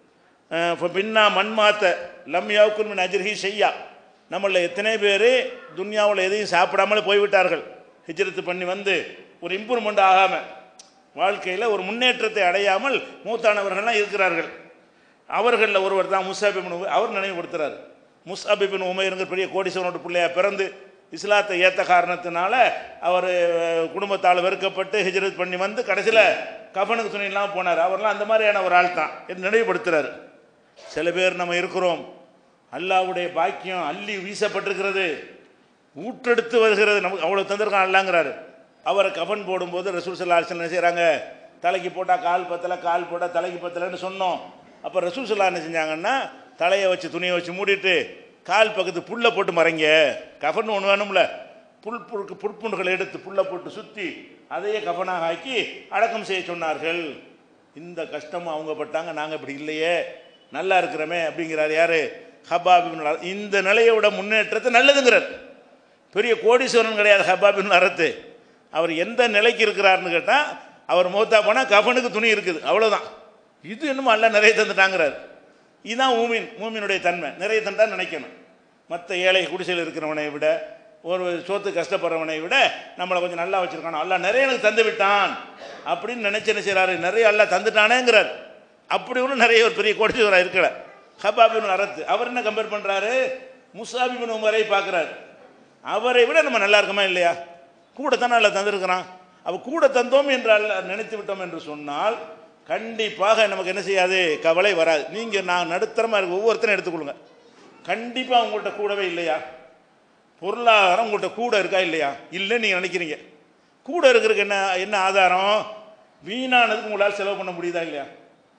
இப்போ பின்னா மண்மாத்த லம் யாவுக்குன் மின் அஜ்ரிஹி செய்யா நம்மள எத்தனை பேர் துன்யாவில் எதையும் சாப்பிடாமலே போய்விட்டார்கள் ஹிஜ்ரத்து பண்ணி வந்து ஒரு இம்ப்ரூவ்மெண்ட் ஆகாமல் வாழ்க்கையில் ஒரு முன்னேற்றத்தை அடையாமல் மூத்தானவர்கள்லாம் இருக்கிறார்கள் அவர்களில் ஒருவர் தான் முசாபிபின் உமை அவர் நினைவுபடுத்துறாரு முசாபிபின் உமையருங்கிற பெரிய கோடீஸ்வரனோட பிள்ளையா பிறந்து இஸ்லாத்தை ஏற்ற காரணத்தினால அவர் குடும்பத்தால் வெறுக்கப்பட்டு ஹிஜ்ரத் பண்ணி வந்து கடைசியில் கஃபனுக்கு துணி இல்லாமல் போனார் அவர்லாம் அந்த மாதிரியான ஒரு ஆள் தான் என்று நினைவுபடுத்துறாரு சில பேர் நம்ம இருக்கிறோம் அல்லாவுடைய பாக்கியம் அள்ளி வீசப்பட்டிருக்கிறது ஊற்றெடுத்து வருகிறது நமக்கு அவ்வளோ தந்திருக்கான் அல்லாங்கிறாரு அவரை கஃபன் போடும்போது ரசூல் சல்லா அலிஸ்லாம் என்ன செய்கிறாங்க தலைக்கு போட்டால் கால் பத்தலை கால் போட்டால் தலைக்கு பத்தலைன்னு சொன்னோம் அப்போ ரசூல் சல்லா என்ன செஞ்சாங்கன்னா தலையை வச்சு துணியை வச்சு மூடிட்டு கால் பக்கத்து புல்லை போட்டு மறைங்க கஃபன் ஒன்று வேணும்ல புல் புழுக்கு புற்புண்களை எடுத்து புல்லை போட்டு சுற்றி அதையே கஃபனாக ஆக்கி அடக்கம் செய்ய சொன்னார்கள் இந்த கஷ்டம் அவங்க பட்டாங்க நாங்கள் இப்படி இல்லையே நல்லா இருக்கிறமே அப்படிங்கிறார் யாரு ஹபாபின் இந்த நிலையை விட முன்னேற்றத்தை நல்லதுங்கிறார் பெரிய கோடீஸ்வரன் கிடையாது ஹபாபின் அரத்து அவர் எந்த நிலைக்கு இருக்கிறாருன்னு கேட்டால் அவர் மூத்தா போனால் கஃபனுக்கு துணி இருக்குது அவ்வளோதான் இது இன்னும் அல்ல நிறைய தந்துட்டாங்கிறார் இதுதான் மூமின் மூமினுடைய தன்மை நிறைய தந்தா நினைக்கணும் மற்ற ஏழை குடிசையில் இருக்கிறவனை விட ஒரு சோத்து கஷ்டப்படுறவனை விட நம்மளை கொஞ்சம் நல்லா வச்சுருக்கானோ அல்ல நிறைய எனக்கு தந்து விட்டான் அப்படின்னு நினைச்சு என்ன செய்கிறாரு நிறைய அல்ல தந்துட்டானேங்கிறார் அப்படி ஒன்றும் நிறைய ஒரு பெரிய கோடீஸ்வரா இருக்கல ஹபாபின் அரத்து அவர் என்ன கம்பேர் பண்ணுறாரு முசாபிபின் உமரை பார்க்குறாரு அவரை விட நம்ம நல்லா இருக்கோமா இல்லையா கூட தானே அல்ல தந்திருக்கிறான் அவ கூட தந்தோம் என்று அல்ல நினைத்து விட்டோம் என்று சொன்னால் கண்டிப்பாக நமக்கு என்ன செய்யாது கவலை வராது நீங்கள் நான் நடுத்தரமாக இருக்க ஒவ்வொருத்தரும் எடுத்துக்கொள்ளுங்க கண்டிப்பாக உங்கள்கிட்ட கூடவே இல்லையா பொருளாதாரம் உங்கள்கிட்ட கூட இருக்கா இல்லையா இல்லைன்னு நீங்கள் நினைக்கிறீங்க கூட இருக்கிறதுக்கு என்ன என்ன ஆதாரம் வீணானதுக்கு உங்களால் செலவு பண்ண முடியுதா இல்லையா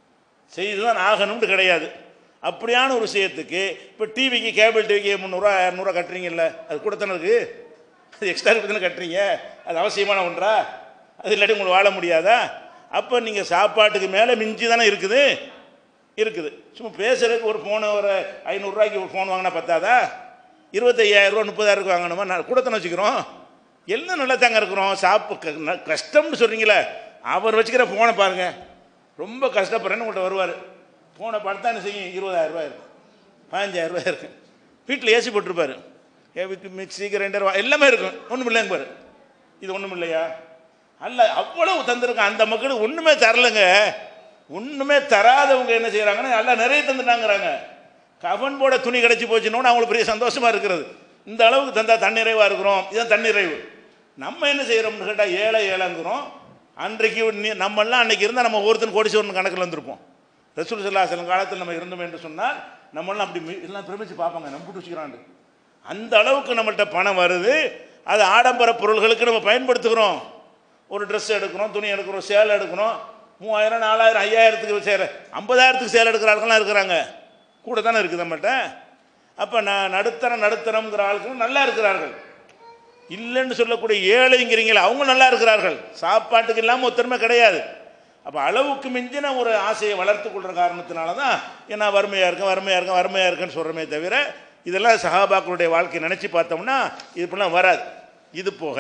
செய்து தான் ஆகணும்னு கிடையாது அப்படியான ஒரு விஷயத்துக்கு இப்போ டிவிக்கு கேபிள் டிவிக்கு முந்நூறுரூவா இரநூறுவா கட்டுறீங்கல்ல அது கூட தானே இருக்குது அது எக்ஸ்ட்ரா தானே கட்டுறீங்க அது அவசியமான ஒன்றா அது இல்லாட்டி உங்களுக்கு வாழ முடியாதா அப்போ நீங்கள் சாப்பாட்டுக்கு மேலே மிஞ்சி தானே இருக்குது இருக்குது சும்மா பேசுறதுக்கு ஒரு ஃபோனு ஒரு ஐநூறுரூவாய்க்கு ஒரு ஃபோன் வாங்கினா பத்தாதா இருபத்தையாயிரரூவா முப்பதாயிரருக்கு வாங்கணுமா நான் கூட தானே வச்சுக்கிறோம் எல்லாம் நல்லா தாங்க இருக்கிறோம் சாப்பு க- ந- கஷ்டம்னு சொல்கிறீங்களே அவர் வச்சுக்கிற ஃபோனை பாருங்கள் ரொம்ப கஷ்டப்படுறேன்னு உங்கள்கிட்ட வருவார் ஃபோனை பார்த்தா என்ன செய்யும் இருபதாயிரம் ரூபாய் இருக்கும் பதினஞ்சாயிரம் ரூபாய் இருக்கும் வீட்டில் ஏசி போட்டிருப்பாரு ஏ- மிக்ஸி கிரைண்டர் எல்லாமே இருக்கும் ஒன்றும் இல்லைங்க பாரு இது ஒன்றும் இல்லையா அல்ல அவ்வளவு தந்திருக்கான் அந்த மக்களுக்கு ஒன்றுமே தரலைங்க ஒன்றுமே தராதவங்க என்ன செய்கிறாங்கன்னா எல்லாம் நிறைய தந்துட்டாங்கிறாங்க கஃன் போட துணி கிடச்சி போச்சுன்னு அவங்களுக்கு பெரிய சந்தோஷமாக இருக்கிறது இந்த அளவுக்கு தந்தா தன்னிறைவாக இருக்கிறோம் இதுதான் தன்னிறைவு நம்ம என்ன செய்கிறோம்னு கேட்டால் ஏழை ஏழைங்கிறோம் அன்றைக்கு நீ- நம்மெல்லாம் அன்றைக்கி இருந்தால் நம்ம ஒருத்தன் கோடீஸ்வரன் கணக்கில் வந்திருப்போம் ரசூல் சல்லாசலம் காலத்தில் நம்ம இருந்தோம் என்று சொன்னால் நம்மளாம் அப்படி மி- எல்லாம் பிரமிச்சு பார்ப்பாங்க நம்ம போட்டு வச்சுக்கிறாண்டு அந்த அளவுக்கு நம்மள்ட்ட பணம் வருது அது ஆடம்பர பொருள்களுக்கு நம்ம பயன்படுத்துகிறோம் ஒரு ட்ரெஸ் எடுக்கிறோம் துணி எடுக்கிறோம் சேலை எடுக்கிறோம் மூவாயிரம் நாலாயிரம் ஐயாயிரத்துக்கு சேர ஐம்பதாயிரத்துக்கு சேலை எடுக்கிற ஆட்கள்லாம் இருக்கிறாங்க கூட தானே இருக்குது நம்மள்ட்ட அப்போ நான் நடுத்தரம் நடுத்தரம்ங்கிற ஆட்கள் நல்லா இருக்கிறார்கள் இல்லைன்னு சொல்லக்கூடிய ஏழைங்கிறீங்களா அவங்க நல்லா இருக்கிறார்கள் சாப்பாட்டுக்கு இல்லாமல் ஒத்தருமை கிடையாது அப்போ அளவுக்கு மிஞ்சின ஒரு ஆசையை வளர்த்து கொள்கிற காரணத்தினால தான் ஏன்னா வறுமையாக இருக்கும் வறுமையாக இருக்கும் வறுமையாக இருக்குன்னு சொல்கிறோமே தவிர இதெல்லாம் சஹாபாக்களுடைய வாழ்க்கை நினச்சி பார்த்தோம்னா இது இப்படிலாம் வராது இது போக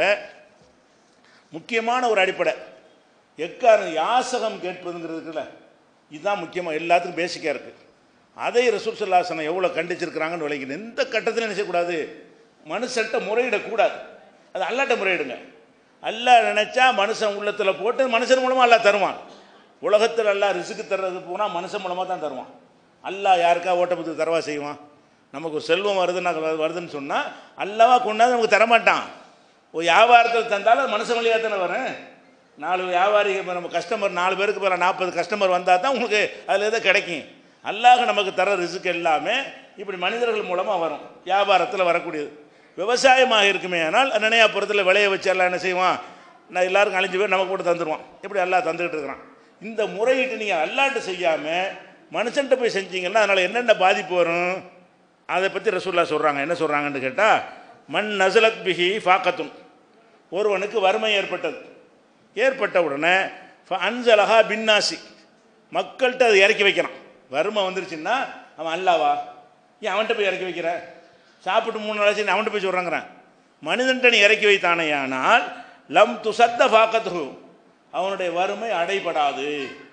முக்கியமான ஒரு அடிப்படை எக்காரணம் யாசகம் கேட்பதுங்கிறதுக்குல்ல இதுதான் முக்கியமாக எல்லாத்துக்கும் பேசிக்காக இருக்குது அதை ரசூல் சல்லாசனம் எவ்வளோ கண்டிச்சிருக்கிறாங்கன்னு விளைக்கணும் எந்த கட்டத்திலும் நினைச்சக்கூடாது மனுஷன்ட்ட முறையிடக்கூடாது அது அல்லாட்ட முறையிடுங்க அல்லாஹ் நினைச்சா மனுஷன் உள்ளத்தில் போட்டு மனுஷன் மூலமாக அல்லாஹ் தருவான் உலகத்தில் அல்லாஹ் ரிசுக்கு தர்றது போனால் மனுஷன் மூலமாக தான் தருவான் அல்லாஹ் யாருக்கா ஓட்டப்பத்துக்கு தரவா செய்வான் நமக்கு ஒரு செல்வம் வருதுன்னு வருதுன்னு சொன்னால் அல்லாவா கொண்டாந்து நமக்கு தரமாட்டான் ஒரு வியாபாரத்தில் தந்தாலும் அது மனுஷன் வழியாக தானே வரும் நாலு வியாபாரி இப்ப நம்ம கஸ்டமர் நாலு பேருக்கு மேலே நாற்பது கஸ்டமர் வந்தால் தான் உங்களுக்கு அதில் எதோ கிடைக்கும் அல்லாஹ் நமக்கு தர ரிசுக்கு எல்லாமே இப்படி மனிதர்கள் மூலமாக வரும் வியாபாரத்தில் வரக்கூடியது விவசாயமாக இருக்குமே ஆனால் நினையாப்புறத்தில் விளைய வச்சு எல்லாம் என்ன செய்வான் நான் எல்லாருக்கும் அழிஞ்சு போய் நமக்கு போட்டு தந்துடுவான் இப்படி எல்லாம் தந்துக்கிட்டு இருக்கிறான் இந்த முறையிட்டு நீங்கள் அல்லாட்டு செய்யாமல் மனுஷன்ட்ட போய் செஞ்சீங்கன்னா அதனால் என்னென்ன பாதிப்பு வரும் அதை பற்றி ரசூல்லா சொல்கிறாங்க என்ன சொல்கிறாங்கன்னு கேட்டால் மண் நசலத் பிஹி ஃபாக்கத்தும் ஒருவனுக்கு வறுமை ஏற்பட்டது ஏற்பட்ட உடனே அன்சலஹா பின்னாசி மக்கள்கிட்ட அதை இறக்கி வைக்கிறான் வறுமை வந்துருச்சுன்னா அவன் அல்லாவா ஏன் அவன்கிட்ட போய் இறக்கி வைக்கிற சாப்பிட்டு மூணு நாளாச்சு நீ அவன்கிட்ட போய் சொல்கிறாங்கிறான் மனிதன்ட்ட நீ இறக்கி வைத்தானேயானால் லம் துசத்த ஃபாக்கத்து அவனுடைய வறுமை அடைபடாது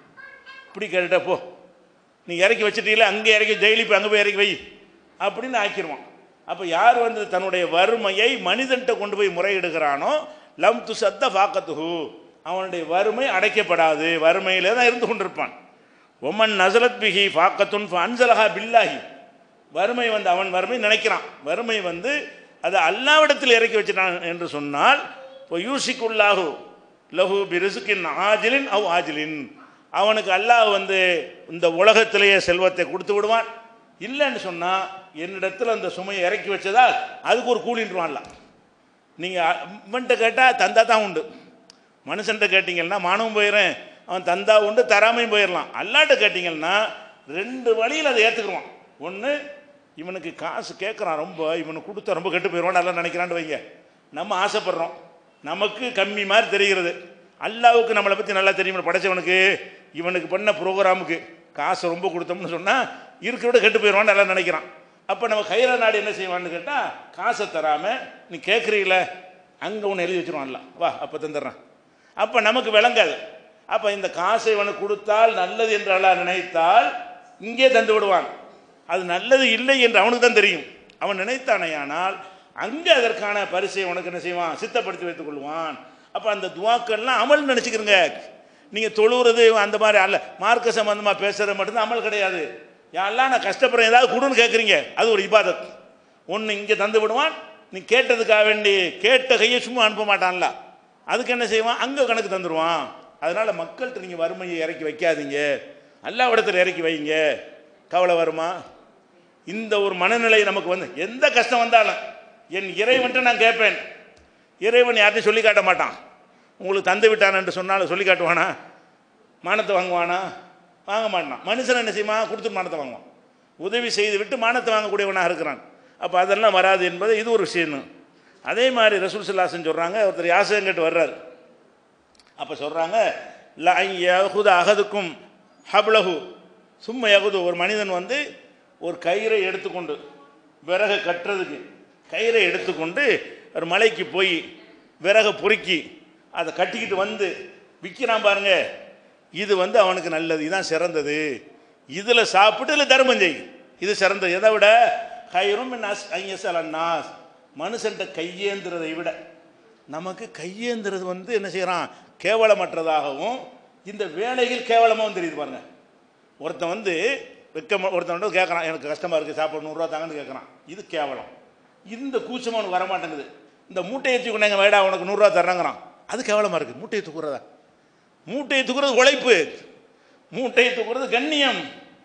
இப்படி கேட்டுட்ட போ நீ இறக்கி வச்சிட்டீங்களே அங்கே இறக்கி ஜெயிலி போய் அங்கே போய் இறக்கி வை அப்படின்னு ஆக்கிடுவான் அப்போ யார் வந்து தன்னுடைய வறுமையை மனிதன்கிட்ட கொண்டு போய் முறையிடுகிறானோ லம் து சத்த ஃபாக்கத்துஹு அவனுடைய வறுமை அடைக்கப்படாது வறுமையிலே தான் இருந்து கொண்டிருப்பான் ஒமன் நசலத் பிஹி ஃபாக்கத்துன் அன்சலஹா பில்லாஹி வறுமை வந்து அவன் வறுமை நினைக்கிறான் வறுமை வந்து அது அல்லாவிடத்தில் இறக்கி வச்சிட்டான் என்று சொன்னால் இப்போ யூசிக்குள்ளாகு லஹு பிரிசுக்கின் ஆஜிலின் அவ் ஆஜிலின் அவனுக்கு அல்லாஹ் வந்து இந்த உலகத்திலேயே செல்வத்தை கொடுத்து விடுவான் இல்லைன்னு சொன்னால் என்னிடத்தில் அந்த சுமையை இறக்கி வச்சதால் அதுக்கு ஒரு கூலின்றுவான்ல நீங்கள் இவன்கிட்ட கேட்டால் தந்தா தான் உண்டு மனுஷன்ட்ட கேட்டிங்கன்னா மானவும் போயிடுறேன் அவன் தந்தா உண்டு தராமையும் போயிடலாம் அல்லாட்ட கேட்டிங்கன்னா ரெண்டு வழியில் அதை ஏற்றுக்குருவான் ஒன்று இவனுக்கு காசு கேட்குறான் ரொம்ப இவனுக்கு கொடுத்தா ரொம்ப கெட்டு போயிடுவான் நல்லா நினைக்கிறான்னு வைங்க நம்ம ஆசைப்படுறோம் நமக்கு கம்மி மாதிரி தெரிகிறது அல்லாவுக்கு நம்மளை பற்றி நல்லா தெரியும் படைச்சவனுக்கு இவனுக்கு பண்ண ப்ரோக்ராமுக்கு காசு ரொம்ப கொடுத்தோம்னு சொன்னால் இருக்கிறோட கெட்டு போயிடுவான்னு எல்லாம் நினைக்கிறான் அப்போ நம்ம கையில நாடு என்ன செய்வான்னு கேட்டால் காசை தராமல் நீ கேட்குறீங்கள அங்கே ஒன்று எழுதி வச்சிருவான்ல வா அப்போ தந்துடுறான் அப்போ நமக்கு விளங்காது அப்போ இந்த காசை இவனுக்கு கொடுத்தால் நல்லது என்று அல்லாஹ் நினைத்தால் இங்கே தந்து விடுவான் அது நல்லது இல்லை என்று அவனுக்கு தான் தெரியும் அவன் நினைத்தானேயானால் அங்கே அதற்கான பரிசை உனக்கு என்ன செய்வான் சித்தப்படுத்தி வைத்துக் கொள்வான் அப்போ அந்த துவாக்கள்லாம் அமல் நினச்சிக்கிறங்க நீங்கள் தொழுவுறது அந்த மாதிரி அல்ல மார்க்க சம்பந்தமாக பேசுறது மட்டும்தான் அமல் கிடையாது யாரெல்லாம் நான் கஷ்டப்படுறேன் ஏதாவது கொடுன்னு கேட்குறீங்க அது ஒரு இபாதத் ஒன்று இங்கே தந்து விடுவான் நீ கேட்டதுக்காக வேண்டி கேட்ட கையை சும்மா அனுப்ப மாட்டான்ல அதுக்கு என்ன செய்வான் அங்கே கணக்கு தந்துடுவான் அதனால் மக்கள்கிட்ட நீங்கள் வறுமையை இறக்கி வைக்காதீங்க எல்லா இடத்துல இறக்கி வைங்க கவலை வருமா இந்த ஒரு மனநிலை நமக்கு வந்து எந்த கஷ்டம் வந்தாலும் என் இறைவன்ட்ட நான் கேட்பேன் இறைவன் யார்ட்டையும் சொல்லி காட்ட மாட்டான் உங்களுக்கு தந்து விட்டான் என்று சொன்னாலும் சொல்லி காட்டுவானா மானத்தை வாங்குவானா வாங்க மாட்டான் மனுஷன் என்ன செய்யுமா கொடுத்துட்டு மானத்தை வாங்குவான் உதவி செய்து விட்டு மானத்தை வாங்கக்கூடியவனாக இருக்கிறான் அப்போ அதெல்லாம் வராது என்பது இது ஒரு விஷயம் அதே மாதிரி ரசூல் சல்லாசன் சொல்கிறாங்க ஒருத்தர் யாசகங்கிட்டு வர்றாரு அப்போ சொல்கிறாங்க யகுத அகதுக்கும் ஹப்லஹு சும்மா யகுது ஒரு மனிதன் வந்து ஒரு கயிறை எடுத்துக்கொண்டு விறகை கட்டுறதுக்கு கயிறை எடுத்துக்கொண்டு ஒரு மலைக்கு போய் விறகை பொறுக்கி அதை கட்டிக்கிட்டு வந்து விற்கிறான் பாருங்க இது வந்து அவனுக்கு நல்லது இதுதான் சிறந்தது இதில் சாப்பிட்டு இதில் தர்மம் செய் இது சிறந்தது எதை விட கயிறும் நாஸ் மனுஷன்ட்ட கையேந்துறதை விட நமக்கு கையேந்துறது வந்து என்ன செய்கிறான் கேவலமற்றதாகவும் இந்த வேலைகள் கேவலமாகவும் தெரியுது பாருங்க ஒருத்தன் வந்து வெக்க ஒருத்தன் வந்து கேட்குறான் எனக்கு கஷ்டமாக இருக்குது சாப்பாடு நூறுரூவா தாங்கன்னு கேட்குறான் இது கேவலம் இந்த கூச்சம் அவனுக்கு வரமாட்டேங்குது இந்த மூட்டையை தூக்கினாங்க வேடா உனக்கு நூறுரூவா தர்றாங்கிறான் அது கேவலமாக இருக்குது மூட்டையை தூக்குறதா மூட்டையை தூக்குறது உழைப்பு மூட்டையை தூக்குறது கண்ணியம்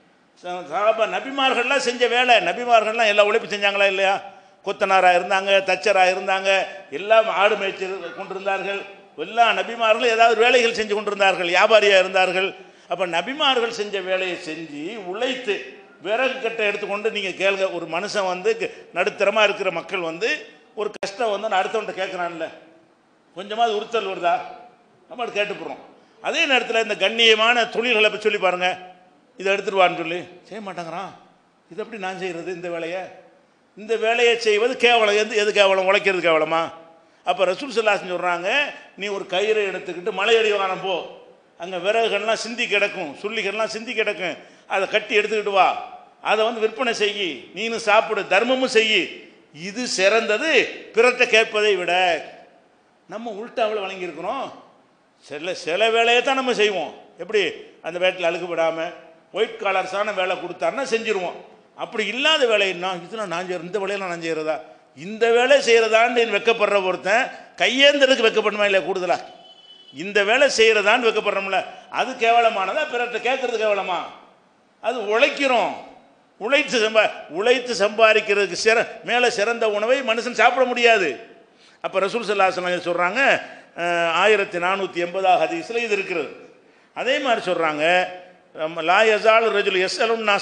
சாபா நபிமார்கள்லாம் செஞ்ச வேலை நபிமார்கள்லாம் எல்லா உழைப்பு செஞ்சாங்களா இல்லையா கொத்தனாராக இருந்தாங்க தச்சராக இருந்தாங்க எல்லாம் ஆடு மேய்ச்சி கொண்டிருந்தார்கள் எல்லா நபிமார்களும் ஏதாவது வேலைகள் செஞ்சு கொண்டிருந்தார்கள் வியாபாரியாக இருந்தார்கள் அப்போ நபிமார்கள் செஞ்ச வேலையை செஞ்சு உழைத்து விறகு கட்டை எடுத்துக்கொண்டு நீங்கள் கேளுங்க ஒரு மனுஷன் வந்து நடுத்தரமாக இருக்கிற மக்கள் வந்து ஒரு கஷ்டம் வந்து நான் அடுத்தவன்ட்ட கேட்குறான்ல கொஞ்சமாவது உறுத்தல் வருதா நம்ம அது கேட்டுப்படுறோம் அதே நேரத்தில் இந்த கண்ணியமான தொழில்களை பற்றி சொல்லி பாருங்கள் இதை எடுத்துருவான்னு சொல்லி செய்ய மாட்டேங்கிறான் இது எப்படி நான் செய்கிறது இந்த வேலையை இந்த வேலையை செய்வது கேவலம் எது எது கேவலம் உழைக்கிறது கேவலமா அப்போ ரசூல் சல்லாசன் சொல்கிறாங்க நீ ஒரு கயிறை எடுத்துக்கிட்டு மலையடி வாரம் போ அங்கே விறகுகள்லாம் சிந்தி கிடக்கும் சுள்ளிகள்லாம் சிந்தி கிடக்கும் அதை கட்டி எடுத்துக்கிட்டு வா அதை வந்து விற்பனை செய்யி நீனும் சாப்பிடு தர்மமும் செய்யி இது சிறந்தது பிறட்ட கேட்பதை விட நம்ம உள்டாவில் வழங்கியிருக்கிறோம் சில சில வேலையை தான் நம்ம செய்வோம் எப்படி அந்த வேட்டில் அழுகுபடாமல் ஒயிட் காலர்ஸான வேலை கொடுத்தாருன்னா செஞ்சுருவோம் அப்படி இல்லாத வேலைன்னா இதெல்லாம் நான் செய்கிற இந்த வேலையெல்லாம் நான் செய்கிறதா இந்த வேலை செய்கிறதான்னு வெக்கப்படுற ஒருத்தன் கையேந்ததுக்கு வெக்கப்படணுமா இல்லை கூடுதலா இந்த வேலை செய்கிறதான்னு வெக்கப்படுறோம்ல அது கேவலமானதா பிறர்கிட்ட கேட்கறது கேவலமா அது உழைக்கிறோம் உழைத்து சம்பா உழைத்து சம்பாதிக்கிறதுக்கு சிற மேலே சிறந்த உணவை மனுஷன் சாப்பிட முடியாது அப்போ ரசூல் சல்லாஹ் சொல்கிறாங்க ஆயிரத்தி நானூற்றி எண்பதாக ஹதீஸில் இது இருக்கிறது அதே மாதிரி சொல்கிறாங்க லா யசால் ரஜுல் எஸ் அலும் நாச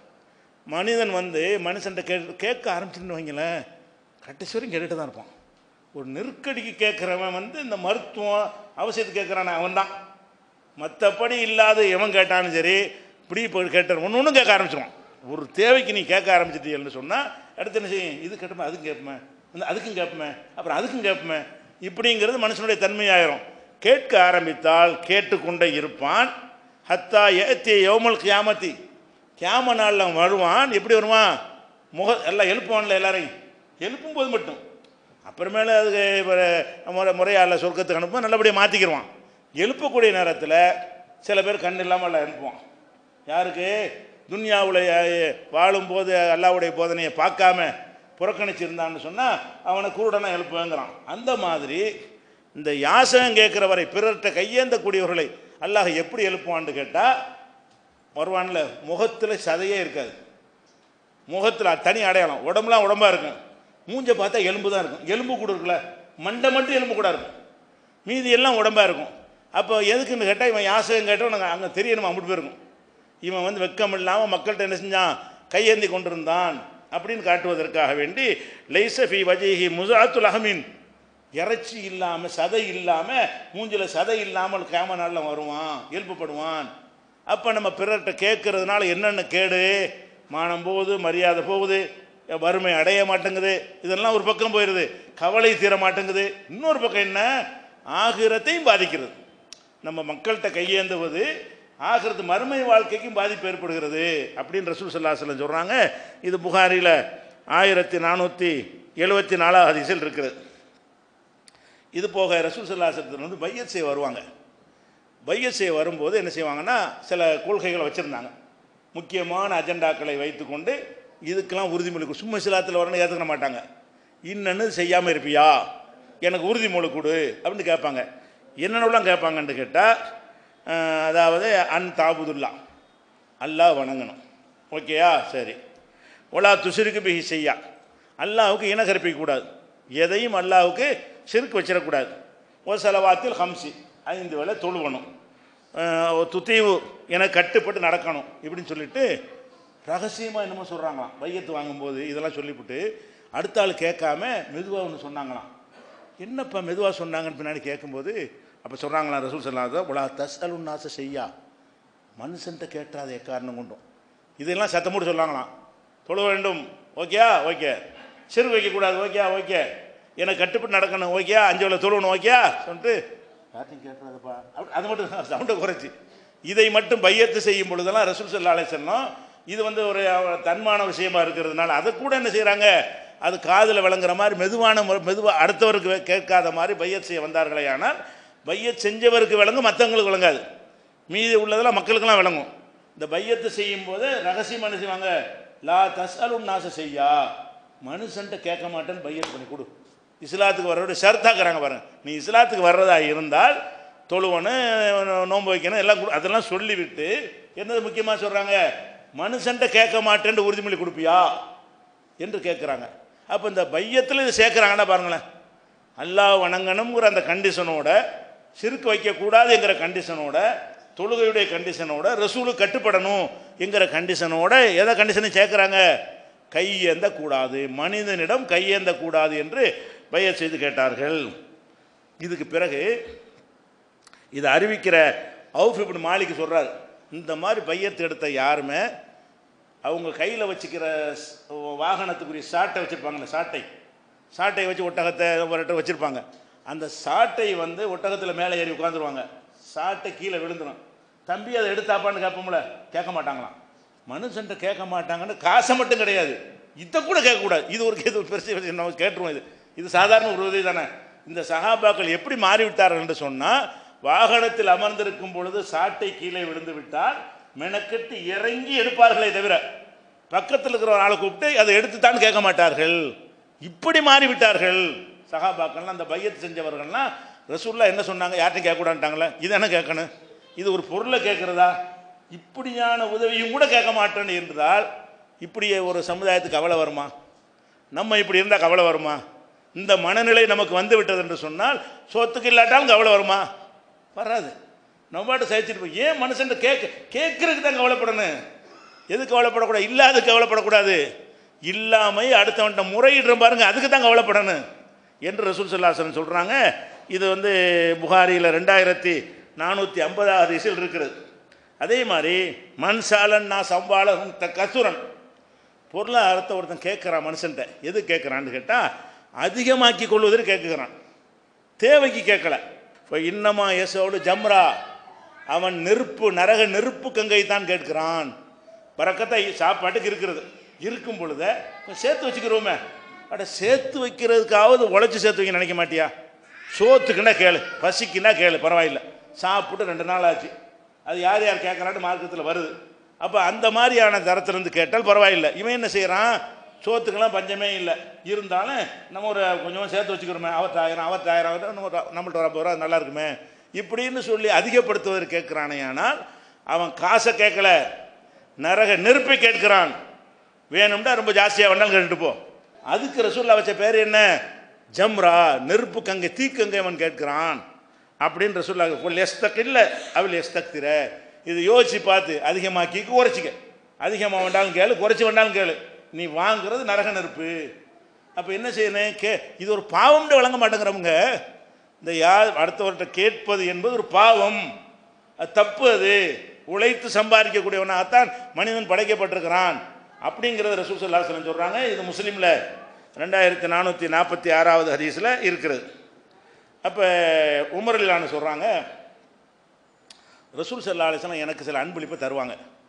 மனிதன் வந்து மனுஷன்ட்ட கே கேட்க ஆரம்பிச்சுன்னு வைங்களேன் கடைசி வரைக்கும் கேட்டுட்டு தான் இருப்பான் ஒரு நெருக்கடிக்கு கேட்குறவன் வந்து இந்த மருத்துவம் அவசியத்துக்கு கேட்குறானே அவன் தான் மற்றபடி இல்லாத எவன் கேட்டாலும் சரி இப்படி போய் கேட்டான் ஒன்று ஒன்றும் கேட்க ஆரம்பிச்சிடுவான் ஒரு தேவைக்கு நீ கேட்க ஆரம்பிச்சிட்டீங்கன்னு சொன்னால் அடுத்து என்ன செய்யும் இது கேட்பேன் அதுக்கும் கேட்பேன் இந்த அதுக்கும் கேட்பேன் அப்புறம் அதுக்கும் கேட்பேன் இப்படிங்கிறது மனுஷனுடைய தன்மையாயிரும் கேட்க ஆரம்பித்தால் கேட்டுக்கொண்டே இருப்பான் ஹத்தா ஏத்திய யோமல் கியாமத்தி கியாம நாளில் வருவான் எப்படி வருவான் முக எல்லாம் எழுப்புவான்ல எல்லாரையும் எழுப்பும் போது மட்டும் அப்புறமேல அதுக்கு முறை முறையால் சொர்க்கத்துக்கு அனுப்புவோம் நல்லபடியாக மாற்றிக்கிடுவான் எழுப்பக்கூடிய நேரத்தில் சில பேர் கண் இல்லாமல் எல்லாம் எழுப்புவான் யாருக்கு துன்யாவில் வாழும்போது அல்லாவுடைய போதனையை பார்க்காம புறக்கணிச்சிருந்தான்னு சொன்னால் அவனை குருடனா எழுப்புவேங்கிறான் அந்த மாதிரி இந்த யாசகம் கேட்குற வரை பிறர்கிட்ட கையேந்தக்கூடியவர்களை அல்லாஹ் எப்படி எழுப்புவான்னு கேட்டால் வருவான்ல முகத்தில் சதையே இருக்காது முகத்தில் தனி அடையாளம் உடம்புலாம் உடம்பாக இருக்கும் மூஞ்சை பார்த்தா எலும்பு தான் இருக்கும் எலும்பு கூட இருக்குல்ல மண்டை மட்டும் எலும்பு கூட இருக்கும் மீதி எல்லாம் உடம்பாக இருக்கும் அப்போ எதுக்குன்னு கேட்டால் இவன் யாசகம் கேட்டால் நாங்கள் அங்கே தெரியணுமா அப்படி போயிருக்கும் இவன் வந்து வெக்கம் இல்லாமல் மக்கள்கிட்ட என்ன செஞ்சான் கையேந்தி கொண்டிருந்தான் அப்படின்னு காட்டுவதற்காக வேண்டி லைசஃபி வஜிஹி முசாத்துல் அஹமீன் இறைச்சி இல்லாமல் சதை இல்லாமல் மூஞ்சில் சதை இல்லாமல் கேம நாளில் வருவான் எழுப்பப்படுவான் அப்போ நம்ம பிறர்கிட்ட கேட்கறதுனால என்னென்ன கேடு மானம் போகுது மரியாதை போகுது வறுமை அடைய மாட்டேங்குது இதெல்லாம் ஒரு பக்கம் போயிடுது கவலை தீர மாட்டேங்குது இன்னொரு பக்கம் என்ன ஆகிரத்தையும் பாதிக்கிறது நம்ம மக்கள்கிட்ட கையேந்துவது ஆகிறது மறுமை வாழ்க்கைக்கும் பாதிப்பு ஏற்படுகிறது அப்படின்னு ரசூல் சல்லாஹலம் சொல்கிறாங்க இது புகாரில் ஆயிரத்தி நானூற்றி எழுபத்தி நாலாவது ஹதீஸில் இருக்குது இது போக ரசூல் சல்லாசத்தில் வந்து பையத் செய்ய வருவாங்க பையத் செய்ய வரும்போது என்ன செய்வாங்கன்னா சில கொள்கைகளை வச்சுருந்தாங்க முக்கியமான அஜெண்டாக்களை வைத்துக்கொண்டு இதுக்கெல்லாம் உறுதிமொழி கொடு- சும்மா சிலாத்தில் வரணும் ஏற்றுக்க மாட்டாங்க இன்னன்னு செய்யாமல் இருப்பியா எனக்கு உறுதிமொழி கொடு அப்படின்னு கேட்பாங்க என்னென்னலாம் கேட்பாங்கன்னு கேட்டால் அதாவது அன் தாபுதுல்லா அல்லாஹ் வணங்கணும் ஓகேயா சரி ஒலா துசிருக்கு பிஹி செய்யா அல்லாஹ்வுக்கு இன கற்பிக்கக்கூடாது எதையும் அல்லாஹ்வுக்கு சிறுக்கு வச்சிடக்கூடாது ஒரு செலவாத்தில் ஹம்சி ஐந்து வேளை தொழுவணும் துத்தீவு என கட்டுப்பட்டு நடக்கணும் இப்படின்னு சொல்லிட்டு ரகசியமாக என்னமோ சொல்கிறாங்களாம் வையத்து வாங்கும்போது இதெல்லாம் சொல்லிவிட்டு அடுத்த ஆள் கேட்காம மெதுவாக ஒன்று சொன்னாங்களாம் என்னப்பா மெதுவாக சொன்னாங்கன்னு பின்னாடி கேட்கும்போது அப்போ சொல்கிறாங்களாம் ரசூல் சொல்லாத உலா தஸ் அலுன்னாச செய்யா மனுஷன்ட்ட கேட்டாத எக்காரணம் கொண்டும் இதெல்லாம் சத்தமோடு சொல்லாங்களாம் தொழ வேண்டும் ஓகேயா ஓகே சிறு வைக்கக்கூடாது ஓகேயா ஓகே எனக்கு கட்டுப்பட்டு நடக்கணும் ஓகேயா அஞ்சு வேளை தொழுவணும் ஓகேயா சொல்லிட்டு யார்ட்டையும் கேட்காதப்பா அப்படி- அது மட்டும் சவுண்டை குறைச்சி இதை மட்டும் பையத்து செய்யும் பொழுதெல்லாம் ரசூல் சல்லா அலிசல்லம் இது வந்து ஒரு அஹ், தன்மான விஷயமா இருக்கிறதுனால அதை கூட என்ன செய்கிறாங்க அது காதில் விளங்குற மாதிரி மெதுவான மெதுவாக அடுத்தவருக்கு வே- கேட்காத மாதிரி பையத் செய்ய வந்தார்களே ஆனால் பையத் செஞ்சவருக்கு விளங்கும் மற்றவங்களுக்கு விளங்காது மீதி உள்ளதெல்லாம் மக்களுக்கெல்லாம் விளங்கும் இந்த பையத்து செய்யும் போது ரகசியம் என்ன செய்வாங்க லா தஸ்அலுன் நாச செய்யா மனுஷன்ட்ட கேட்க மாட்டேன்னு பையத் பண்ணி கொடு இஸ்லாத்துக்கு வர்றோட ஷர்த்தாக்குறாங்க பாருங்க நீ இஸ்லாத்துக்கு வர்றதா இருந்தால் தொழுவணும் நோன்பு வைக்கணும் எல்லாம் கொடு- அதெல்லாம் சொல்லிவிட்டு என்னது முக்கியமாக சொல்கிறாங்க மனுஷன்ட்ட கேட்க மாட்டேன்னு உறுதிமொழி கொடுப்பியா என்று கேட்குறாங்க அப்போ இந்த பையத்தில் இது சேர்க்குறாங்கன்னா பாருங்களேன் அல்லாஹ் வணங்கணுங்கிற அந்த கண்டிஷனோட சிறுக்கு வைக்கக்கூடாதுங்கிற கண்டிஷனோட தொழுகையுடைய கண்டிஷனோட ரசூலு கட்டுப்படணும் என்கிற கண்டிஷனோட எதை கண்டிஷனும் சேர்க்குறாங்க கையேந்த கூடாது மனிதனிடம் கையேந்த கூடாது என்று பைய செய்து கேட்டார்கள் இதுக்கு பிறகு இதை அறிவிக்கிற அவுஃப் இப்னு மாலிக் சொல்றார் இந்த மாதிரி பையத்து எடுத்த யாருமே அவங்க கையில் வச்சுக்கிற ஸ்- வாகனத்துக்குரிய சாட்டை வச்சுருப்பாங்கல்ல சாட்டை சாட்டை வச்சு ஒட்டகத்தை ஒரு வச்சுருப்பாங்க அந்த சாட்டை வந்து ஒட்டகத்தில் மேலே ஏறி உட்காந்துருவாங்க சாட்டை கீழே விழுந்துடும் தம்பி அதை எடுத்தாப்பான்னு கேட்போம்ல கேட்க மாட்டாங்களாம் மனுஷன்ட்ட கேட்க மாட்டாங்கன்னு காசை மட்டும் கிடையாது இதை கூட கேட்கக்கூடாது இது ஒரு இது ஒரு பெருசு நம்ம கேட்டுருவோம் இது இது சாதாரண ஒரு உதவி தானே இந்த சகாபாக்கள் எப்படி மாறிவிட்டார்கள் என்று சொன்னால் வாகனத்தில் அமர்ந்திருக்கும் பொழுது சாட்டை கீழே விழுந்து விட்டால் மெனக்கெட்டு இறங்கி எடுப்பார்களே தவிர பக்கத்தில் இருக்கிற ஒரு ஆளை கூப்பிட்டு அதை எடுத்துத்தான் கேட்க மாட்டார்கள் இப்படி மாறிவிட்டார்கள் சகாபாக்கள்லாம் அந்த பையத்து செஞ்சவர்கள்லாம் ரசூல்லா என்ன சொன்னாங்க யார்ட்டையும் கேட்கக்கூடாதுட்டாங்களே இது என்ன கேட்கணும் இது ஒரு பொருளை கேட்குறதா இப்படியான உதவியும் கூட கேட்க மாட்டேன்னு இருந்தால் இப்படி ஒரு சமுதாயத்துக்கு கவலை வருமா நம்ம இப்படி இருந்தால் கவலை வருமா இந்த மனநிலை நமக்கு வந்து விட்டது என்று சொன்னால் சோத்துக்கு இல்லாட்டாலும் கவலை வருமா வராது நம்ம பாட்டு சகிச்சுட்டு போய் ஏன் மனுஷன் கேட்க கேட்கறதுக்கு தான் கவலைப்படணும் எது கவலைப்படக்கூடாது இல்லாத கவலைப்படக்கூடாது இல்லாமை அடுத்தவன்ட்ட முறையிடுற பாருங்க அதுக்கு தான் கவலைப்படணும் என்று ரசூல் சல்லாசன் சொல்கிறாங்க இது வந்து புகாரியில் ரெண்டாயிரத்தி நானூற்றி ஐம்பதாவது இசில் இருக்கிறது அதே மாதிரி மண்சாலன் நான் சம்பாளன் த கசுரன் பொருளாதாரத்தை ஒருத்தன் கேட்குறான் மனுஷன்ட்ட எது கேட்குறான்னு கேட்டால் அதிகமாக்கி கொள்வதற்கு கேட்குறான் தேவைக்கு கேட்கல இப்போ இன்னமா எசோடு ஜம்ரா அவன் நெருப்பு நரக நெருப்பு கங்கை தான் கேட்கிறான் பறக்கத்தை சாப்பாட்டுக்கு இருக்கிறது இருக்கும் பொழுது கொஞ்சம் சேர்த்து வச்சுக்கிறோமே அட சேர்த்து வைக்கிறதுக்காவது உழைச்சி சேர்த்து வைக்க நினைக்க மாட்டியா சோத்துக்குன்னா கேளு பசிக்குன்னா கேளு பரவாயில்ல சாப்பிட்டு ரெண்டு நாள் ஆச்சு அது யார் யார் கேட்குறான்னு மார்க்கத்தில் வருது அப்போ அந்த மாதிரியான தரத்திலிருந்து கேட்டால் பரவாயில்லை இவன் என்ன செய்கிறான் சோத்துக்கெல்லாம் பஞ்சமே இல்லை இருந்தாலும் நம்ம ஒரு கொஞ்சமாக சேர்த்து வச்சுக்கிறோமே அவர்கிட்ட ஆயிரம் அவர்கிட்ட ஆயிரம் அவர்கிட்ட இன்னும் ஒரு நம்மள்ட்ட ஒரு ஐம்பது ரூபா நல்லா இருக்குமே இப்படின்னு சொல்லி அதிகப்படுத்துவதற்கு கேட்குறானே ஆனால் அவன் காசை கேட்கல நரக நெருப்பை கேட்கிறான் வேணும்னா ரொம்ப ஜாஸ்தியாக வேணாலும் கேட்டுட்டு போ அதுக்கு ரசூல்லா வச்ச பேர் என்ன ஜம்ரா நெருப்பு கங்கை தீக்கங்கை அவன் கேட்கிறான் அப்படின்னு ரசூல்லா கொல் எஸ்தக் இல்லை அவள் எஸ்தக்திர இது யோசிச்சு பார்த்து அதிகமாக்கி குறைச்சிக்க அதிகமாக வேண்டாலும் கேளு குறைச்சி வேண்டாலும் கேளு நீ வாங்குறது நரக நெருப்பு அப்போ என்ன செய்யணும் கே இது ஒரு பாவம்னு வழங்க மாட்டேங்கிறவங்க இந்த யார் அடுத்தவர்கிட்ட கேட்பது என்பது ஒரு பாவம் அது தப்பு அது உழைத்து சம்பாதிக்கக்கூடியவனாகத்தான் மனிதன் படைக்கப்பட்டிருக்கிறான் அப்படிங்கிறத ரசூல் சல்லாஹலம் சொல்கிறாங்க இது முஸ்லீமில் ரெண்டாயிரத்தி நானூற்றி நாற்பத்தி ஆறாவது ஹதீஸில் இருக்கிறது அப்போ உமரிலான சொல்கிறாங்க ரசூல் சல்லா அலிஸ்லாம் எனக்கு சில அன்பளிப்பை தருவாங்க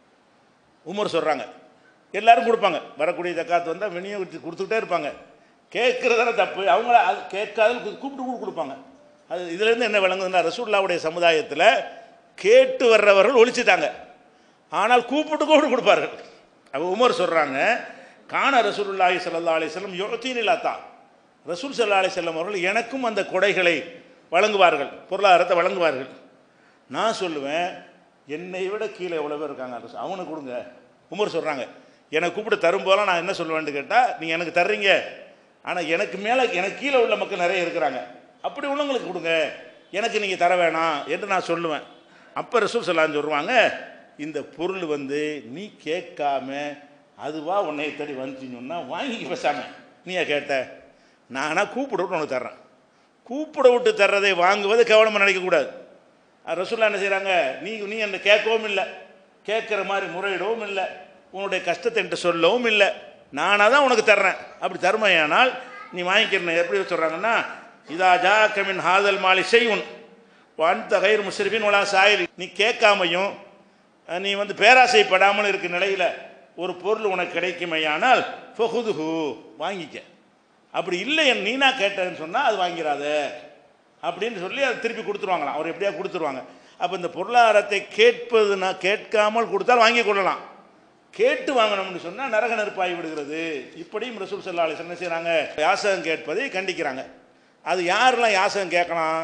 உமர் சொல்கிறாங்க எல்லாரும் கொடுப்பாங்க வரக்கூடிய ஜக்காத்து வந்தால் விநியோகித்து கொடுத்துக்கிட்டே இருப்பாங்க கேட்குறதான தப்பு அவங்கள அது கேட்காத கூப்பிட்டு கூட கொடுப்பாங்க அது இதுலேருந்து என்ன விளங்குதுன்னா ரசூல்லாவுடைய சமுதாயத்தில் கேட்டு வர்றவர்கள் ஒழிச்சிட்டாங்க ஆனால் கூப்பிட்டு கூட கொடுப்பார்கள் அப்போ உமர் சொல்கிறாங்க காண ரசூலுல்லாஹி ஸல்லல்லாஹு அலைஹி வஸல்லம் யுத்தீனிலாத்தா ரசூல் ஸல்லல்லாஹு அலைஹி வஸல்லம் அவர்கள் எனக்கும் அந்த கொடைகளை வழங்குவார்கள் பொருளாதாரத்தை வழங்குவார்கள் நான் சொல்லுவேன் என்னை விட கீழே எவ்வளோ பேர் இருக்காங்க அரசு அவனுக்கு கொடுங்க உமர் சொல்கிறாங்க எனக்கு கூப்பிட்டு தரும்போதெல்லாம் நான் என்ன சொல்லுவேன்னு கேட்டால் நீங்கள் எனக்கு தர்றீங்க ஆனால் எனக்கு மேலே எனக்கு கீழே உள்ள மக்கள் நிறைய இருக்கிறாங்க அப்படி உள்ளவங்களுக்கு கொடுங்க எனக்கு நீங்கள் தர வேணாம் என்று நான் சொல்லுவேன் அப்போ ரசூல் சொல்லான்னு சொல்லுவாங்க இந்த பொருள் வந்து நீ கேட்காம அதுவா உன்னை தேடி வந்துச்சுன்னு சொன்னால் வாங்கி பேசாம நீயா கேட்ட நானா கூப்பிட விட்டு உனக்கு தர்றேன் கூப்பிட விட்டு தர்றதை வாங்குவது கவனமாக நினைக்கக்கூடாது அது ரசூல்லா என்ன செய்கிறாங்க நீ நீ என்ன கேட்கவும் இல்லை கேட்குற மாதிரி முறையிடவும் இல்லை உன்னுடைய கஷ்டத்தை என்கிட்ட சொல்லவும் இல்லை நானாக தான் உனக்கு தர்றேன் அப்படி தருமையானால் நீ வாங்கிக்கிறேன் எப்படி சொல்கிறாங்கன்னா இதா ஜா கமின் ஹாதல் மாலி செய்யுன் வான் தகைர் முஸ்ரிபின் உலா சாயில் நீ கேட்காமையும் அஹ், நீ வந்து பேராசைப்படாமல் இருக்க நிலையில் ஒரு பொருள் உனக்கு கிடைக்குமையானால் ஃபஹுதுஹு வாங்கிக்க அப்படி இல்லை என் நீனா கேட்டேன்னு சொன்னால் அது வாங்கிறாத அப்படின்னு சொல்லி அதை திருப்பி கொடுத்துருவாங்களாம் அவர் எப்படியா கொடுத்துருவாங்க அப்போ இந்த பொருளாதாரத்தை கேட்பதுனா கேட்காமல் கொடுத்தால் வாங்கி கொள்ளலாம் கேட்டு வாங்கணும்னு சொன்னால் நரக நெருப்பாகி விடுகிறது இப்படியும் ரசூல் சல்லா அலிஸ் என்ன செய்கிறாங்க யாசகம் கேட்பதை கண்டிக்கிறாங்க அது யாரெல்லாம் யாசகம் கேட்கலாம்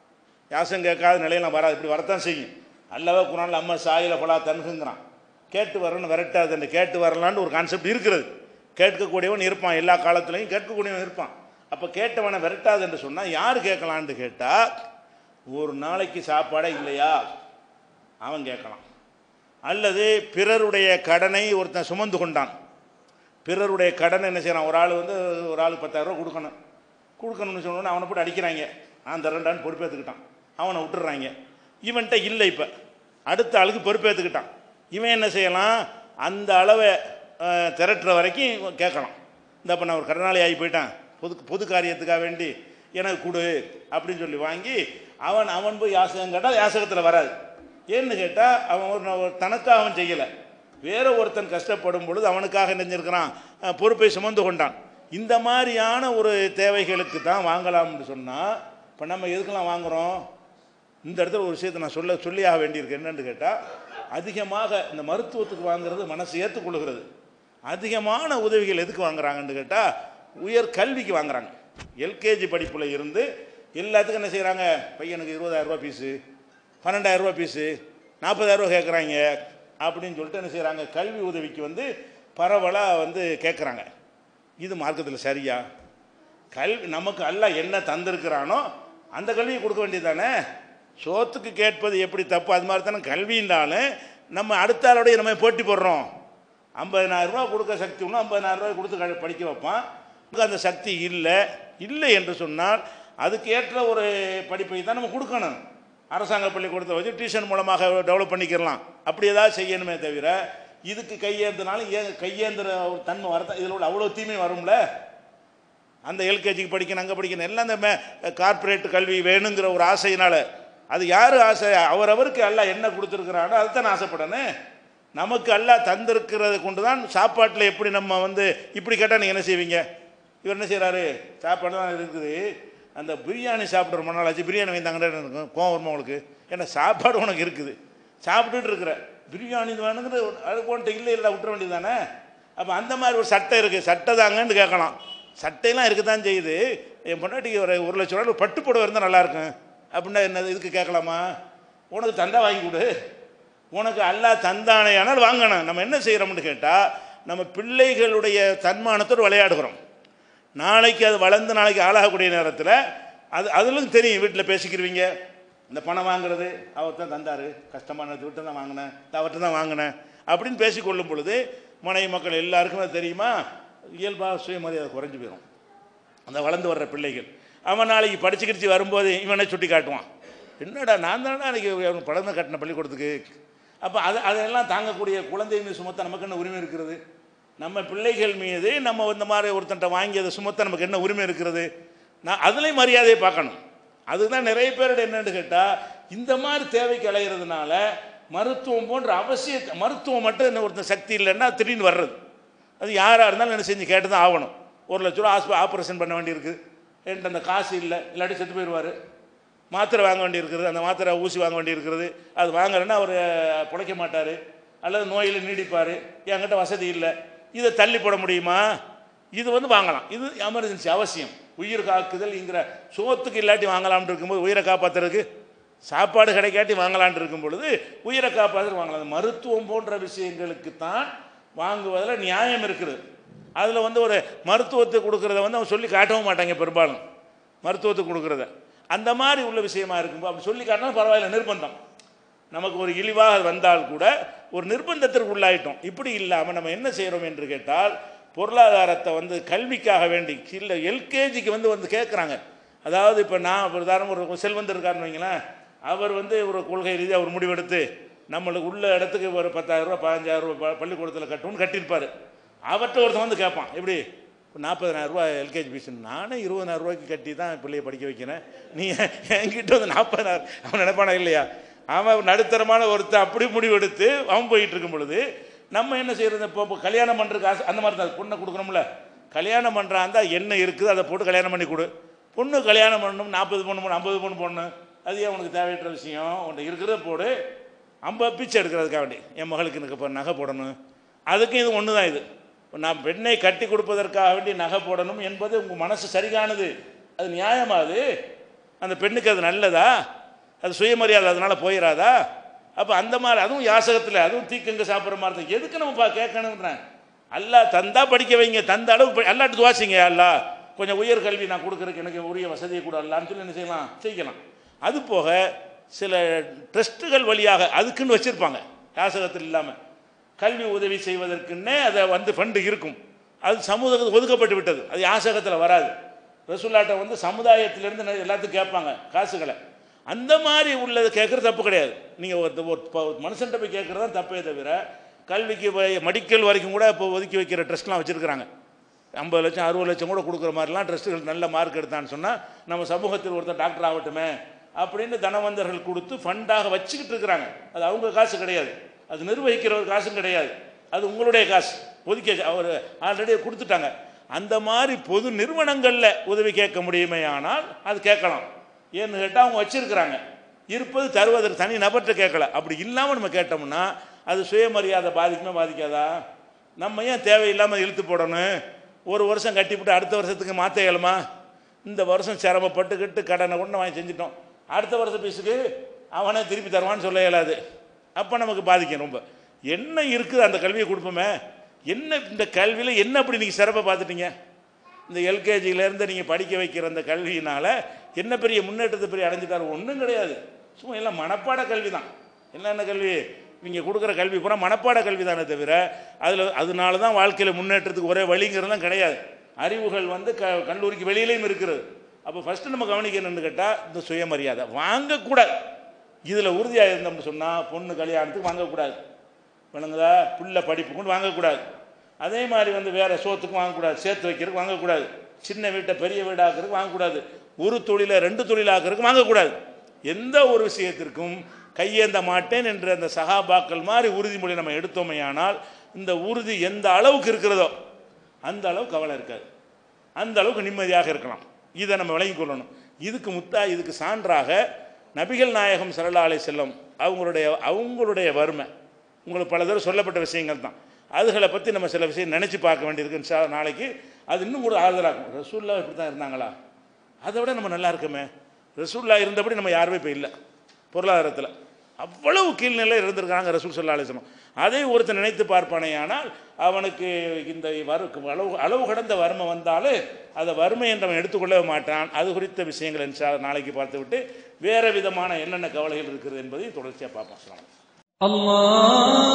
யாசகம் கேட்காத நிலையெல்லாம் வராது இப்படி வரத்தான் செய்யும் அல்லவா குரானில் அம்மா சாயில பலா தன்குங்கிறான் கேட்டு வரணும் விரட்டாது கேட்டு வரலான்னு ஒரு கான்செப்ட் இருக்கிறது கேட்கக்கூடியவன் இருப்பான் எல்லா காலத்துலையும் கேட்கக்கூடியவன் இருப்பான் அப்போ கேட்டவனை விரட்டாது என்று சொன்னால் யார் கேட்கலான்னு கேட்டால் ஒரு நாளைக்கு சாப்பாடே இல்லையா அவன் கேட்கலாம் அல்லது பிறருடைய கடனை ஒருத்தன் சுமந்து கொண்டான் பிறருடைய கடன் என்ன செய்யறான் ஒரு ஆள் வந்து ஒரு ஆள் பத்தாயிரரூவா கொடுக்கணும் கொடுக்கணும்னு சொன்னோன்னே அவனை போட்டு அடிக்கிறாங்க நான் தரேன்டான்னு பொறுப்பேற்றுக்கிட்டான் அவனை விட்டுறாங்க இவன்கிட்ட இல்லை இப்போ அடுத்த ஆளுக்கு பொறுப்பேற்றுக்கிட்டான் இவன் என்ன செய்யலாம் அந்த அளவை அஹ், திரட்டுற வரைக்கும் கேட்கலாம் இந்த இப்போ நான் ஒரு கடனாளி ஆகி போயிட்டான் பொது பொது காரியத்துக்காக வேண்டி எனக்கு கொடு அப்படின்னு சொல்லி வாங்கி அவன் அவன் போய் யாசகம் கேட்டால் யாசகத்தில் வராது ஏன்னு கேட்டால் அவன் ஒரு ஒரு தனக்காக அவன் செய்யலை வேற ஒருத்தன் கஷ்டப்படும் பொழுது அவனுக்காக நெஞ்சிருக்கிறான் அஹ், பொறுப்பை சுமந்து கொண்டான் இந்த மாதிரியான ஒரு தேவைகளுக்கு தான் வாங்கலாம்னு சொன்னால் இப்போ நம்ம எதுக்கெல்லாம் வாங்குகிறோம் இந்த இடத்துல ஒரு விஷயத்தை நான் சொல்ல சொல்லியாக வேண்டியிருக்கு என்னன்னு கேட்டால் அதிகமாக இந்த மருத்துவத்துக்கு வாங்குறது மனசு ஏற்றுக்கொள்கிறது அதிகமான உதவிகள் எதுக்கு வாங்குறாங்கன்னு கேட்டால் உயர் கல்விக்கு வாங்குறாங்க எல்கேஜி படிப்பில் இருந்து எல்லாத்துக்கும் என்ன செய்கிறாங்க பையனுக்கு இருபதாயிரரூபா ஃபீஸு பன்னெண்டாயிரரூபா ஃபீஸு நாற்பதாயிரரூபா கேட்குறாங்க அப்படின்னு சொல்லிட்டு என்ன செய்கிறாங்க கல்வி உதவிக்கு வந்து பரவலாக வந்து கேட்குறாங்க இது மார்க்கத்தில் சரியா கல்வி நமக்கு அல்லாஹ் என்ன தந்திருக்கிறானோ அந்த கல்வியை கொடுக்க வேண்டியது தானே சோத்துக்கு கேட்பது எப்படி தப்பு அது மாதிரி தானே கல்வின்றாலும் நம்ம அடுத்த ஆளோடைய நம்ம போட்டி போடுறோம் ஐம்பதனாயிரம் ரூபா கொடுக்க சக்தி ஒன்று ஐம்பதனாயிரம் ரூபாய் கொடுத்து க- படிக்க வைப்பான் நமக்கு அந்த சக்தி இல்லை இல்லை என்று சொன்னால் அதுக்கு ஏற்ற ஒரு படிப்பை தான் நம்ம கொடுக்கணும் அரசாங்க பள்ளிக்கூடத்தை வச்சு டியூஷன் மூலமாக டெவலப் பண்ணிக்கிறலாம் அப்படி ஏதாவது செய்யணுமே தவிர இதுக்கு கையேந்தினாலும் ஏ கையேந்திர ஒரு தன்மை வரதான் இதில் உள்ள அவ்வளோ தீமை வரும்ல அந்த எல்கேஜிக்கு படிக்கணும் அங்கே படிக்கணும் எல்லாம் இந்த கார்ப்பரேட் கல்வி வேணுங்கிற ஒரு ஆசையினால அது யார் ஆசை அவரவருக்கு எல்லாம் என்ன கொடுத்துருக்குறானோ அதுதான் ஆசைப்படணும் நமக்கு எல்லாம் தந்திருக்கிறத கொண்டு தான் சாப்பாட்டில் எப்படி நம்ம வந்து இப்படி கேட்டால் நீங்கள் என்ன செய்வீங்க இவர் என்ன செய்கிறாரு சாப்பாடு தான் இருக்குது அந்த பிரியாணி சாப்பிட்ற மணி நாள் ஆச்சு பிரியாணி வாங்கிட்டாங்கன்னு இருக்கும் கோவம் வருமா உங்களுக்கு ஏன்னா சாப்பாடு உனக்கு இருக்குது சாப்பிட்டுட்டு இருக்கிற பிரியாணி வேணுங்கிற அது உன்ட்ட இல்லை இல்லை விட்டுற வேண்டியது தானே அப்போ அந்த மாதிரி ஒரு சட்டை இருக்குது சட்டை தாங்கன்னு கேட்கலாம் சட்டையெல்லாம் இருக்க தான் செய்யுது என் பொண்டாட்டிக்கு ஒரு ஒரு லட்ச ரூபா பட்டு புடவை இருந்தால் நல்லா இருக்கும் அப்படின்னா என்ன இதுக்கு கேட்கலாமா உனக்கு தந்தா வாங்கி கொடு உனக்கு அல்லாஹ் தந்தானேயானால் வாங்கணும் நம்ம என்ன செய்கிறோம்னு கேட்டால் நம்ம பிள்ளைகளுடைய தன்மானத்தோடு விளையாடுகிறோம் நாளைக்கு அது வளர்ந்து நாளைக்கு ஆளாகக்கூடிய நேரத்தில் அது அதிலும் தெரியும் வீட்டில் பேசிக்கிருவீங்க இந்த பணம் வாங்குறது அவர் தான் தந்தார் கஷ்டமானது விட்டு தான் வாங்கினேன் அவர்கிட்ட தான் வாங்கினேன் அப்படின்னு பேசிக்கொள்ளும் பொழுது மனைவி மக்கள் எல்லாருக்கும் அது தெரியுமா இயல்பாக சுயமரியாதை குறைஞ்சு போயிடும் அந்த வளர்ந்து வர்ற பிள்ளைகள் அவன் நாளைக்கு படிச்சு கிடிச்சு வரும்போது இவனை சுட்டி காட்டுவான் என்னடா நான் தானே அன்றைக்கி அவன் படம் கட்டின பள்ளிக்கூடத்துக்கு அப்போ அது அதெல்லாம் தாங்கக்கூடிய குழந்தைங்க சுமத்த நமக்கு என்ன உரிமை இருக்கிறது நம்ம பிள்ளைகள் மீது நம்ம இந்த மாதிரி ஒருத்தன்ட்ட வாங்கி அதை சுமத்த நமக்கு என்ன உரிமை இருக்கிறது நான் அதுலேயும் மரியாதையை பார்க்கணும் அதுதான் நிறைய பேருடைய என்னன்னு கேட்டால் இந்த மாதிரி தேவைக்கு அலைகிறதுனால மருத்துவம் போன்ற அவசிய மருத்துவம் மட்டும் என்ன ஒருத்தன் சக்தி இல்லைன்னா திடீர்னு வர்றது அது யாராக இருந்தாலும் என்ன செஞ்சு கேட்டு தான் ஆகணும் ஒரு லட்ச ரூபா ஆஸ்ப ஆப்ரேஷன் பண்ண வேண்டியிருக்கு என்கிட்ட அந்த காசு இல்லை இல்லாட்டி செத்து போயிடுவார் மாத்திரை வாங்க வேண்டியிருக்கிறது அந்த மாத்திரை ஊசி வாங்க வேண்டியிருக்கிறது அது வாங்கலைன்னா அவர் பிழைக்க மாட்டார் அல்லது நோயில் நீடிப்பார் என்கிட்ட வசதி இல்லை இதை தள்ளி போட முடியுமா இது வந்து வாங்கலாம் இது எமர்ஜென்சி அவசியம் உயிர் காக்குதல்ங்கிற சோத்துக்கு இல்லாட்டி வாங்கலாம்னு இருக்கும்போது உயிரை காப்பாற்றுறதுக்கு சாப்பாடு கிடைக்காட்டி வாங்கலாம்னு இருக்கும் பொழுது உயிரை காப்பாற்று வாங்கலாம் அந்த மருத்துவம் போன்ற விஷயங்களுக்கு தான் வாங்குவதில் நியாயம் இருக்குது அதில் வந்து ஒரு மருத்துவத்துக்கு கொடுக்குறத வந்து அவன் சொல்லி காட்டவும் மாட்டாங்க பெரும்பாலும் மருத்துவத்துக்கு கொடுக்குறத அந்த மாதிரி உள்ள விஷயமா இருக்கும்போது அப்படி சொல்லி காட்டினா பரவாயில்ல நிர்பந்தம் நமக்கு ஒரு இழிவாக வந்தால் கூட ஒரு நிர்பந்தத்திற்கு உள்ளாயிட்டோம் இப்படி இல்லாமல் நம்ம என்ன செய்கிறோம் என்று கேட்டால் பொருளாதாரத்தை வந்து கல்விக்காக வேண்டி இல்லை எல்கேஜிக்கு வந்து வந்து கேட்குறாங்க அதாவது இப்போ நான் ஒரு உதாரணம் ஒரு செல்வந்தர் இருக்காருன்னு வைங்களேன் அவர் வந்து ஒரு கொள்கை ரீதியாக ஒரு முடிவெடுத்து நம்மளுக்கு உள்ள இடத்துக்கு ஒரு பத்தாயிரம் ரூபா பதினஞ்சாயிரம் ரூபா ப- பள்ளிக்கூடத்தில் கட்டணும்னு கட்டியிருப்பார் அவர்கிட்ட ஒருத்தன் வந்து கேட்பான் எப்படி இப்போ நாற்பதனாயிரம் ரூபா எல்கேஜி ஃபீஸ் நானே இருபதாயிரம் ரூபாய்க்கு கட்டி தான் பிள்ளைய படிக்க வைக்கிறேன் நீ என்கிட்ட வந்து நாற்பதாயிரம் அவன் நினைப்பானா இல்லையா அவன் நடுத்தரமான ஒருத்தன் அப்படி முடிவெடுத்து அவன் போயிட்டு இருக்கும் பொழுது நம்ம என்ன செய்யறது இப்போ இப்போ கல்யாணம் பண்ணுறதுக்கு ஆசை அந்த மாதிரி தான் பொண்ணை கொடுக்கணும்ல கல்யாணம் பண்ணுறாந்தா என்ன இருக்குது அதை போட்டு கல்யாணம் பண்ணி கொடு பொண்ணு கல்யாணம் பண்ணணும் நாற்பது பொண்ணு பொண்ணு ஐம்பது பொண்ணு பொண்ணு அது ஏன் உனக்கு தேவையற்ற விஷயம் உன்ட்ட இருக்கிறத போடு ஐம்பது பிச்சை எடுக்கிறதுக்காக வேண்டி என் மகளுக்கு எனக்கு இப்போ நகை போடணும் அதுக்கும் இது ஒன்று தான் இது இப்ப நான் பெண்ணை கட்டி கொடுப்பதற்காக வேண்டி நகை போடணும் என்பது உங்கள் மனசு சரியானது அது நியாயமா அது அந்த பெண்ணுக்கு அது நல்லதா அது சுயமரியாதை அதனால் போயிடாதா அப்போ அந்த மாதிரி அதுவும் யாசகத்தில் அதுவும் தீக்கங்க சாப்பிட்ற மாதிரி தான் எதுக்கு நம்ம பா கேட்கணுன்றேன் அல்லா தந்தா படிக்க வைங்க தந்த அளவு அல்லாட்டு துவாசிங்க அல்லா கொஞ்சம் உயர் கல்வி நான் கொடுக்குறதுக்கு எனக்கு உரிய வசதியை கூட அல்லான்னு சொல்லி என்ன செய்யலாம் செய்யலாம் அது போக சில ட்ரஸ்ட்டுகள் வழியாக அதுக்குன்னு வச்சுருப்பாங்க யாசகத்தில் இல்லாமல் கல்வி உதவி செய்வதற்குன்னே அதை வந்து ஃபண்டு இருக்கும் அது சமூகத்துக்கு ஒதுக்கப்பட்டு விட்டது அது யாசகத்தில் வராது ரசூல்லாட்ட வந்து சமுதாயத்திலேருந்து நிறைய எல்லாத்துக்கும் கேட்பாங்க காசுகளை அந்த மாதிரி உள்ளது கேட்குறது தப்பு கிடையாது நீங்கள் ஒரு ஒரு ப- ஒரு மனுஷன்ட்ட போய் கேட்குறது தான் தப்பே தவிர கல்விக்கு போய் மெடிக்கல் வரைக்கும் கூட இப்போ ஒதுக்கி வைக்கிற ட்ரஸ்ட்லாம் வச்சுருக்கிறாங்க ஐம்பது லட்சம் அறுபது லட்சம் கூட கொடுக்குற மாதிரிலாம் ட்ரஸ்ட்டுகள் நல்ல மார்க் எடுத்தான்னு சொன்னால் நம்ம சமூகத்தில் ஒருத்தர் டாக்டர் ஆகட்டுமே அப்படின்னு தனவந்தர்கள் கொடுத்து ஃபண்டாக வச்சுக்கிட்டு இருக்கிறாங்க அது அவங்க காசு கிடையாது அது நிர்வகிக்கிறவர் காசும் கிடையாது அது உங்களுடைய காசு ஒதுக்கி அவர் ஆல்ரெடி கொடுத்துட்டாங்க அந்த மாதிரி பொது நிறுவனங்களில் உதவி கேட்க முடியுமே ஆனால் அது கேட்கலாம் ஏன்னு கேட்டால் அவங்க வச்சிருக்கிறாங்க இருப்பது தருவதற்கு தனி நபர்கிட்ட கேட்கல அப்படி இல்லாமல் நம்ம கேட்டோம்னா அது சுயமரியாதை பாதிக்குமே பாதிக்காதா நம்ம ஏன் தேவையில்லாமல் இழுத்து போடணும் ஒரு வருஷம் கட்டிவிட்டு அடுத்த வருஷத்துக்கு மாற்ற இயலுமா இந்த வருஷம் சிரமப்பட்டுக்கிட்டு கடனை கொண்டு வாங்கி செஞ்சிட்டோம் அடுத்த வருஷம் பீஸுக்கு அவனே திருப்பி தருவான்னு சொல்ல இயலாது அப்போ நமக்கு பாதிக்கும் ரொம்ப என்ன இருக்குது அந்த கல்வியை கொடுப்போமே என்ன இந்த கல்வியில் என்ன அப்படி நீங்கள் சிறப்பை பார்த்துட்டீங்க இந்த எல்கேஜியிலேருந்து நீங்கள் படிக்க வைக்கிற அந்த கல்வியினால் என்ன பெரிய முன்னேற்றத்தை பெரிய அடைஞ்சிட்டாரு ஒன்றும் கிடையாது சும்மா எல்லாம் மனப்பாட கல்வி தான் என்னென்ன கல்வி நீங்கள் கொடுக்குற கல்வி பூரா மனப்பாட கல்வி தானே தவிர அதில் அதனால தான் வாழ்க்கையில் முன்னேற்றத்துக்கு ஒரே வழிங்கிறதுலாம் கிடையாது அறிவுகள் வந்து க கல்லூரிக்கு வெளியிலையும் இருக்கிறது அப்போ ஃபஸ்ட்டு நம்ம கவனிக்கணும்னு கேட்டால் இந்த சுயமரியாதை வாங்கக்கூடாது இதில் உறுதியாக இருந்தோம்னு சொன்னால் பொண்ணு கல்யாணத்துக்கு வாங்கக்கூடாது விளங்குதா பிள்ளை படிப்பு கொண்டு வாங்கக்கூடாது அதே மாதிரி வந்து வேறு சோத்துக்கும் வாங்கக்கூடாது சேர்த்து வைக்கிறதுக்கு வாங்கக்கூடாது சின்ன வீட்டை பெரிய வீடாக்குறதுக்கு வாங்கக்கூடாது ஒரு தொழிலை ரெண்டு தொழிலாக்குறதுக்கு வாங்கக்கூடாது எந்த ஒரு விஷயத்திற்கும் கையேந்த மாட்டேன் என்ற அந்த சகாபாக்கள் மாதிரி உறுதிமொழி நம்ம எடுத்தோமையானால் இந்த உறுதி எந்த அளவுக்கு இருக்கிறதோ அந்த அளவுக்கு கவலை இருக்காது அந்த அளவுக்கு நிம்மதியாக இருக்கலாம் இதை நம்ம விளங்கிக் கொள்ளணும் இதுக்கு முத்தா இதுக்கு சான்றாக நபிகள் நாயகம் சல்லா அலை செல்லம் அவங்களுடைய அவங்களுடைய வறுமை உங்களுக்கு பல தடவை சொல்லப்பட்ட விஷயங்கள் தான் அதுகளை பற்றி நம்ம சில விஷயம் நினச்சி பார்க்க வேண்டியிருக்கு இன்ஷா அல்லாஹ் நாளைக்கு அது இன்னும் கூட ஆறுதலாகும் ரசூல்லா இப்படி தான் இருந்தாங்களா அதை விட நம்ம நல்லா இருக்கமே ரசூல்லா இருந்தபடி நம்ம யாருமே இப்போ இல்லை பொருளாதாரத்தில் அவ்வளவு கீழ்நிலை இருந்திருக்காங்க ரசூல் சல்லா அலிஸ்லாம் அதை ஒருத்தன் நினைத்து பார்ப்பானே ஆனால் அவனுக்கு இந்த வரு அளவு அளவு கடந்த வறுமை வந்தாலும் அதை வறுமை என்றவன் எடுத்துக்கொள்ளவே மாட்டான் அது குறித்த விஷயங்கள் இன்ஷா அல்லாஹ் நாளைக்கு பார்த்துவிட்டு வேறு விதமான என்னென்ன கவலைகள் இருக்கிறது என்பதை தொடர்ச்சியாக பார்ப்போம் அஸ்ஸலாமு அலைக்கும். الله